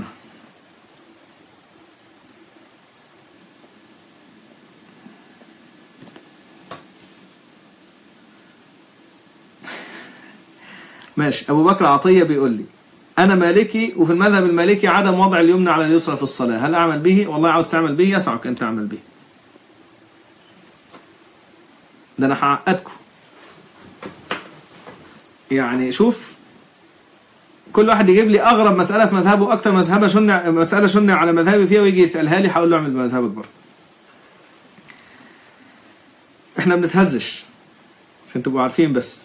ماشي أبو بكر عطية بيقول لي أنا مالكي وفي المذهب المالكي عدم وضع اليمنى على اليسرى في الصلاة هل أعمل به؟ والله عاوز تعمل به يسعك أن تعمل به ده أنا هعقدكم يعني شوف كل واحد يجيب لي أغرب مسألة في مذهبه أكتر مذهبة شنع مسألة شنع على مذهبي فيها ويجي يسألها لي هقول له اعمل بمذهبك برضه احنا بنتهزش عشان تبقوا عارفين بس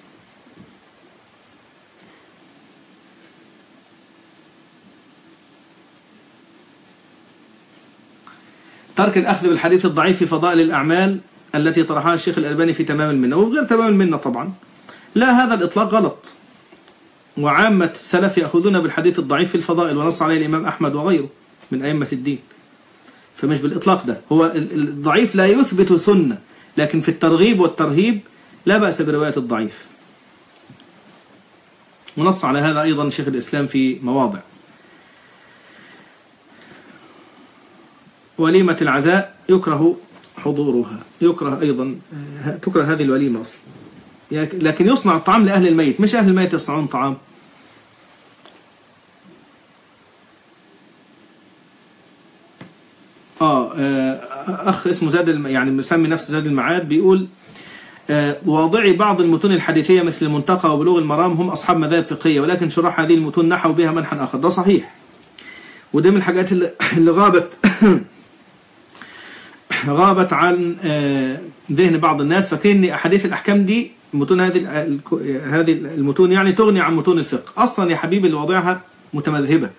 ترك الأخذ بالحديث الضعيف في فضائل الأعمال التي طرحها الشيخ الألباني في تمام المنة وفي غير تمام المنة طبعا لا هذا الإطلاق غلط وعامة السلف يأخذون بالحديث الضعيف في الفضائل ونص عليه الإمام أحمد وغيره من أئمة الدين فمش بالإطلاق ده هو ال- ال- الضعيف لا يثبت سنة لكن في الترغيب والترهيب لا بأس برواية الضعيف ونص على هذا أيضا شيخ الإسلام في مواضع وليمة العزاء يكره حضورها يكره أيضا آه، تكره هذه الوليمة أصلا يك- لكن يصنع الطعام لأهل الميت مش أهل الميت يصنعون طعام آه, آه أخ اسمه زاد الم... يعني مسمي نفسه زاد المعاد بيقول آه واضعي بعض المتون الحديثية مثل المنتقى وبلوغ المرام هم أصحاب مذاهب فقهية ولكن شراح هذه المتون نحوا بها منحا آخر ده صحيح وده من الحاجات اللي, اللي غابت غابت عن آه، ذهن بعض الناس فاكرين ان احاديث الاحكام دي متون هذه ال- هذه المتون يعني تغني عن متون الفقه اصلا يا حبيبي اللي واضعها متمذهبه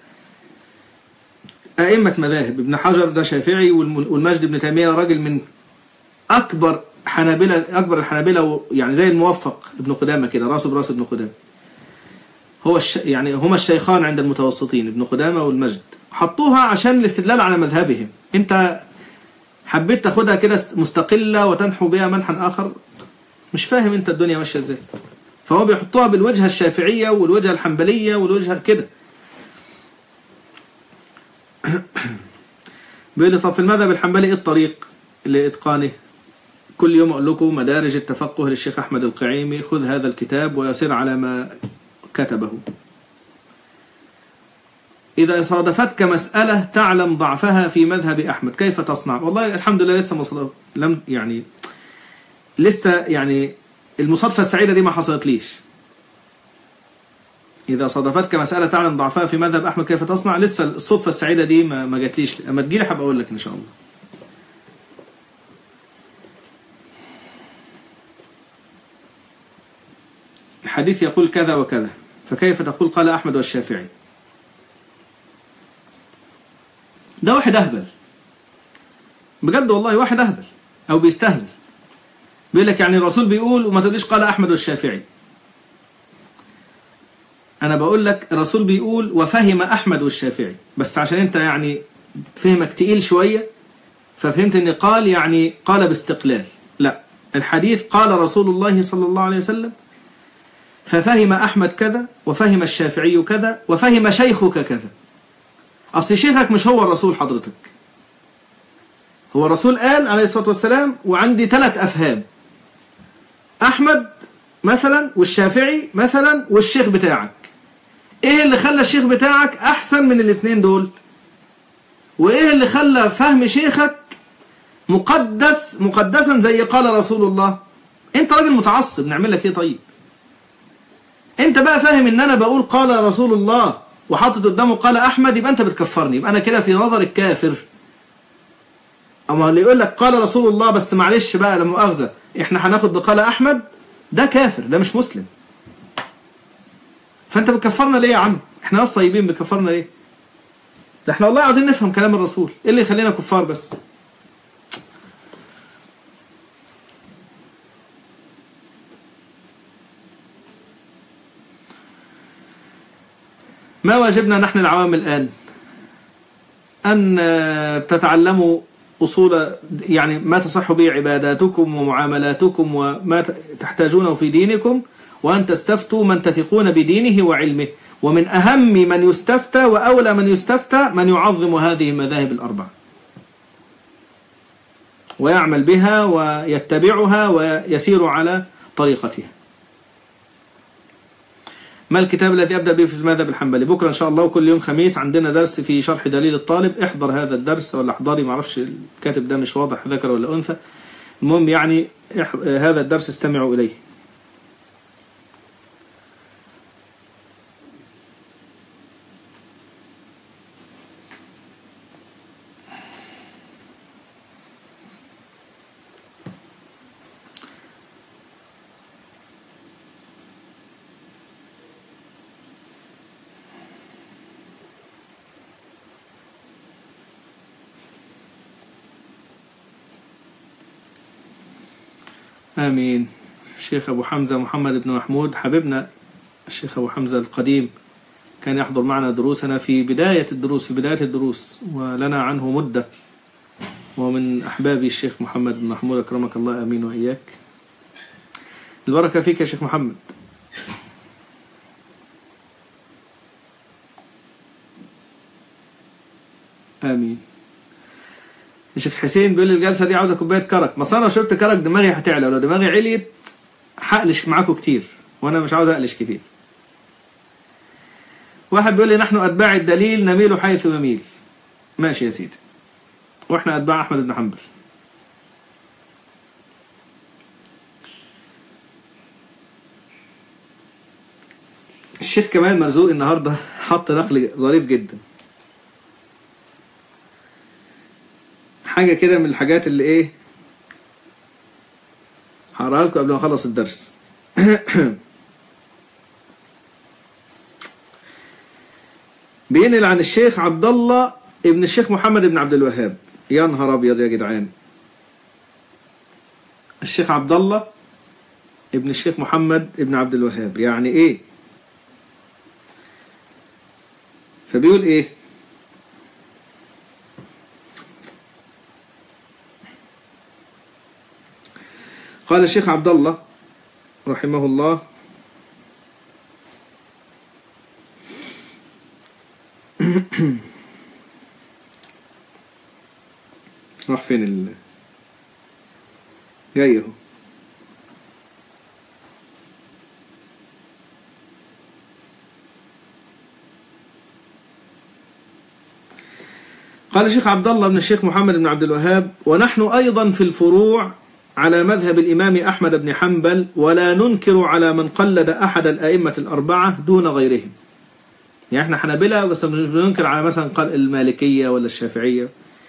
ائمه مذاهب ابن حجر ده شافعي والم- والمجد ابن تيميه راجل من اكبر حنابلة اكبر الحنابلة و- يعني زي الموفق ابن قدامه كده راسه براس ابن قدامه هو الش... يعني هما الشيخان عند المتوسطين ابن قدامه والمجد حطوها عشان الاستدلال على مذهبهم انت حبيت تاخدها كده مستقلة وتنحو بها منحا آخر مش فاهم انت الدنيا ماشية ازاي فهو بيحطوها بالوجهة الشافعية والوجهة الحنبلية والوجهة كده بيقول لي طب في المذهب الحنبلي ايه الطريق لإتقانه كل يوم أقول لكم مدارج التفقه للشيخ أحمد القعيمي خذ هذا الكتاب ويسير على ما كتبه إذا صادفتك مسألة تعلم ضعفها في مذهب أحمد كيف تصنع والله الحمد لله لسه ما صادف لم يعني لسه يعني المصادفة السعيدة دي ما حصلت ليش إذا صادفتك مسألة تعلم ضعفها في مذهب أحمد كيف تصنع لسه الصدفة السعيدة دي ما, ما جاتليش أما تجيلي حابب أقول لك إن شاء الله الحديث يقول كذا وكذا فكيف تقول قال أحمد والشافعي ده واحد أهبل بجد والله واحد أهبل أو بيستهبل بيقول لك يعني الرسول بيقول وما تقوليش قال أحمد والشافعي أنا بقول لك الرسول بيقول وفهم أحمد والشافعي بس عشان أنت يعني فهمك تقيل شوية ففهمت أن قال يعني قال باستقلال لا الحديث قال رسول الله صلى الله عليه وسلم ففهم أحمد كذا وفهم الشافعي كذا وفهم شيخك كذا أصل شيخك مش هو الرسول حضرتك هو الرسول قال عليه الصلاة والسلام وعندي ثلاث أفهام أحمد مثلا والشافعي مثلا والشيخ بتاعك إيه اللي خلى الشيخ بتاعك أحسن من الاثنين دول وإيه اللي خلى فهم شيخك مقدس مقدسا زي قال رسول الله انت راجل متعصب نعمل لك ايه طيب انت بقى فاهم ان انا بقول قال رسول الله وحاطط قدامه قال احمد يبقى انت بتكفرني يبقى انا كده في نظر الكافر اما اللي يقول لك قال رسول الله بس معلش بقى لا مؤاخذه احنا هناخد بقال احمد ده كافر ده مش مسلم فانت بتكفرنا ليه يا عم احنا ناس طيبين بتكفرنا ليه ده احنا والله عايزين نفهم كلام الرسول ايه اللي يخلينا كفار بس ما واجبنا نحن العوام الآن أن تتعلموا أصول يعني ما تصح به عباداتكم ومعاملاتكم وما تحتاجونه في دينكم وأن تستفتوا من تثقون بدينه وعلمه ومن أهم من يستفتى وأولى من يستفتى من يعظم هذه المذاهب الأربعة ويعمل بها ويتبعها ويسير على طريقتها ما الكتاب الذي أبدأ به في المذهب الحنبلي بكرة إن شاء الله وكل يوم خميس عندنا درس في شرح دليل الطالب احضر هذا الدرس ولا احضري معرفش الكاتب ده مش واضح ذكر ولا أنثى المهم يعني هذا الدرس استمعوا إليه آمين الشيخ أبو حمزة محمد بن محمود حبيبنا الشيخ أبو حمزة القديم كان يحضر معنا دروسنا في بداية الدروس في بداية الدروس ولنا عنه مدة ومن أحبابي الشيخ محمد بن محمود أكرمك الله أمين وإياك البركة فيك يا شيخ محمد آمين الشيخ حسين بيقول لي الجلسه دي عاوزه كوبايه كرك ما انا لو شربت كرك دماغي هتعلى ولو دماغي عليت هقلش معاكم كتير وانا مش عاوز اقلش كتير واحد بيقول لي نحن اتباع الدليل نميل حيث يميل ماشي يا سيدي واحنا اتباع احمد بن حنبل الشيخ كمال مرزوق النهارده حط نقل ظريف جدا حاجة كده من الحاجات اللي ايه هقراها لكم قبل ما اخلص الدرس بينقل عن الشيخ عبد الله ابن الشيخ محمد بن عبد الوهاب يا نهار ابيض يا جدعان الشيخ عبد الله ابن الشيخ محمد ابن عبد الوهاب يعني ايه فبيقول ايه قال الشيخ عبد الله رحمه الله راح فين ال جاي اهو قال الشيخ عبد الله بن الشيخ محمد بن عبد الوهاب ونحن أيضا في الفروع على مذهب الإمام أحمد بن حنبل ولا ننكر على من قلد أحد الأئمة الأربعة دون غيرهم يعني احنا حنابلة بس مش بننكر على مثلا المالكية ولا الشافعية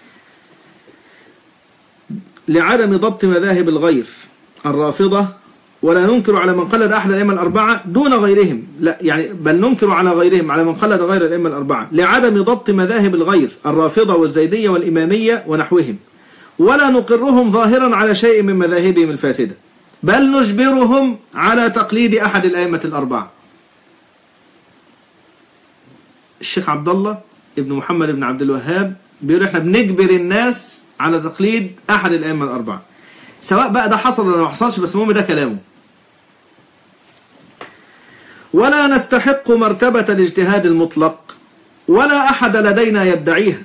لعدم ضبط مذاهب الغير الرافضة ولا ننكر على من قلد أحد الأئمة الأربعة دون غيرهم لا يعني بل ننكر على غيرهم على من قلد غير الأئمة الأربعة لعدم ضبط مذاهب الغير الرافضة والزيدية والإمامية ونحوهم ولا نقرهم ظاهرا على شيء من مذاهبهم الفاسدة بل نجبرهم على تقليد أحد الأئمة الأربعة الشيخ عبد الله ابن محمد بن عبد الوهاب بيقول احنا بنجبر الناس على تقليد أحد الأئمة الأربعة سواء بقى ده حصل ولا ما حصلش بس المهم ده كلامه ولا نستحق مرتبة الاجتهاد المطلق ولا أحد لدينا يدعيها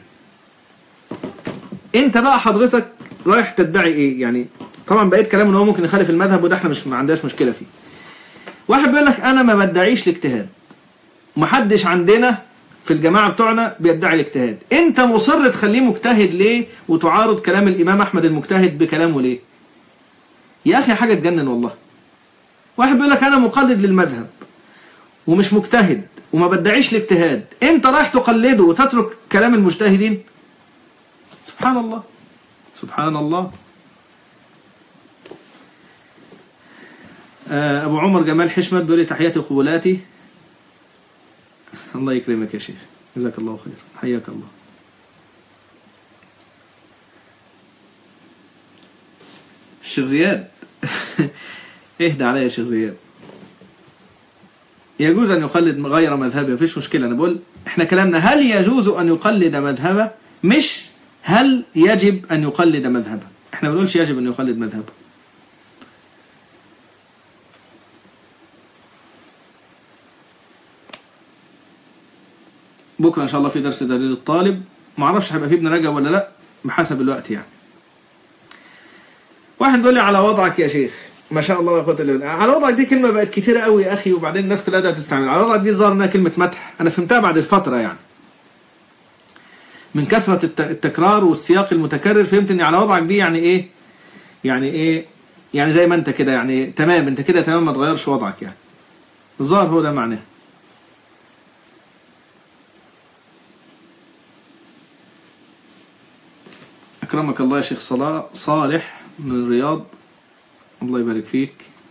انت بقى حضرتك رايح تدعي ايه يعني طبعا بقيت كلام ان هو ممكن يخالف المذهب وده احنا مش ما عندناش مشكله فيه واحد بيقول لك انا ما بدعيش الاجتهاد محدش عندنا في الجماعه بتوعنا بيدعي الاجتهاد انت مصر تخليه مجتهد ليه وتعارض كلام الامام احمد المجتهد بكلامه ليه يا اخي حاجه تجنن والله واحد بيقول لك انا مقلد للمذهب ومش مجتهد وما بدعيش الاجتهاد انت رايح تقلده وتترك كلام المجتهدين سبحان الله سبحان الله آه، ابو عمر جمال حشمت بيقول لي تحياتي وقبولاتي الله يكرمك يا شيخ جزاك الله خير حياك الله الشيخ زياد اهدى عليا يا شيخ زياد يجوز ان يقلد غير مذهبه مفيش مشكله انا بقول احنا كلامنا هل يجوز ان يقلد مذهبه مش هل يجب ان يقلد مذهبه احنا ما بنقولش يجب ان يقلد مذهبه بكره ان شاء الله في درس دليل الطالب ما اعرفش هيبقى فيه ابن رجب ولا لا بحسب الوقت يعني واحد بيقول لي على وضعك يا شيخ ما شاء الله يا اخوات الله على وضعك دي كلمه بقت كتيره قوي يا اخي وبعدين الناس كلها بدات تستعمل على وضعك دي ظهر انها كلمه مدح انا فهمتها بعد الفتره يعني من كثره الت- التكرار والسياق المتكرر فهمت ان على وضعك دي يعني ايه يعني ايه يعني زي ما انت كده يعني تمام انت كده تمام ما تغيرش وضعك يعني الظاهر هو ده معناه أكرمك الله يا شيخ صلاح صالح من الرياض الله يبارك فيك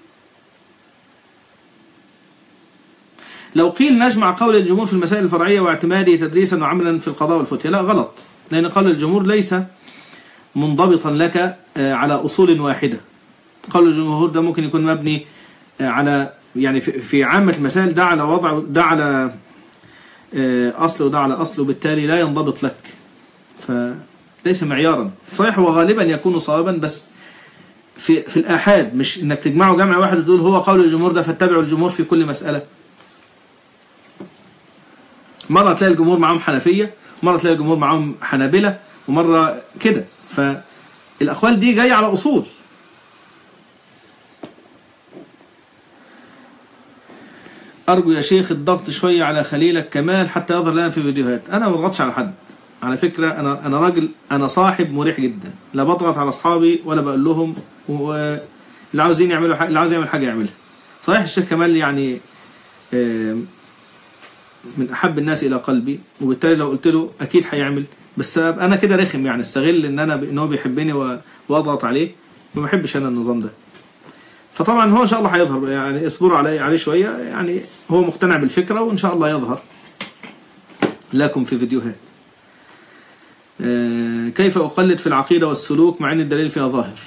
لو قيل نجمع قول الجمهور في المسائل الفرعية واعتماده تدريسا وعملا في القضاء والفتية لا غلط لأن قول الجمهور ليس منضبطا لك آه، على أصول واحدة قول الجمهور ده ممكن يكون مبني آه، على يعني في- في عامة المسائل ده على وضع ده على آه، أصل وده على أصل وبالتالي لا ينضبط لك فليس معيارا صحيح هو غالبا يكون صوابا بس في في الآحاد مش إنك تجمعه جمع واحد وتقول هو قول الجمهور ده فاتبعوا الجمهور في كل مسألة مرة تلاقي الجمهور معاهم حنفية مرة تلاقي الجمهور معاهم حنابلة ومرة كده فالأقوال دي جاية على أصول أرجو يا شيخ الضغط شوية على خليلك كمال حتى يظهر لنا في فيديوهات أنا ما بضغطش على حد على فكرة أنا أنا راجل أنا صاحب مريح جدا لا بضغط على أصحابي ولا بقول لهم واللي عاوزين يعملوا حاجة اللي عاوز يعمل حاجة يعملها صحيح الشيخ كمال يعني آم، من أحب الناس إلى قلبي وبالتالي لو قلت له أكيد هيعمل بس أبقى أنا كده رخم يعني استغل إن أنا إن هو بيحبني و- وأضغط عليه ما بحبش أنا النظام ده فطبعا هو ان شاء الله هيظهر يعني اصبروا عليه عليه شويه يعني هو مقتنع بالفكره وان شاء الله يظهر لكم في فيديوهات آه، كيف اقلد في العقيده والسلوك مع ان الدليل فيها ظاهر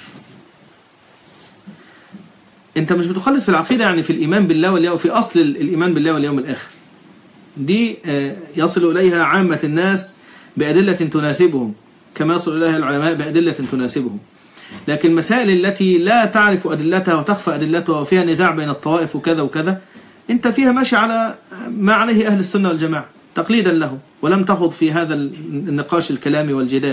انت مش بتقلد في العقيده يعني في الايمان بالله واليوم في اصل ال- الايمان بالله واليوم الاخر دي آه، يصل اليها عامه الناس بادله تناسبهم كما يصل اليها العلماء بادله تناسبهم لكن المسائل التي لا تعرف أدلتها وتخفى أدلتها وفيها نزاع بين الطوائف وكذا وكذا أنت فيها ماشي على ما عليه أهل السنة والجماعة تقليدا له ولم تخض في هذا النقاش الكلامي والجدال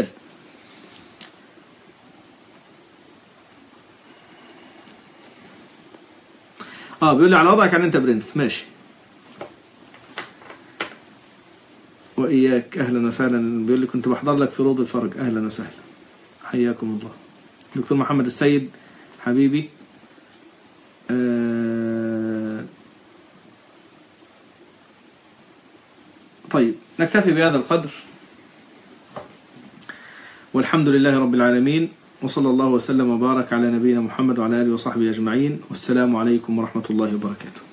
اه بيقول لي على وضعك يعني انت برنس ماشي واياك اهلا وسهلا بيقول لي كنت بحضر لك في روض الفرج اهلا وسهلا حياكم الله دكتور محمد السيد حبيبي آه، طيب نكتفي بهذا القدر والحمد لله رب العالمين وصلى الله وسلم وبارك على نبينا محمد وعلى اله وصحبه اجمعين والسلام عليكم ورحمه الله وبركاته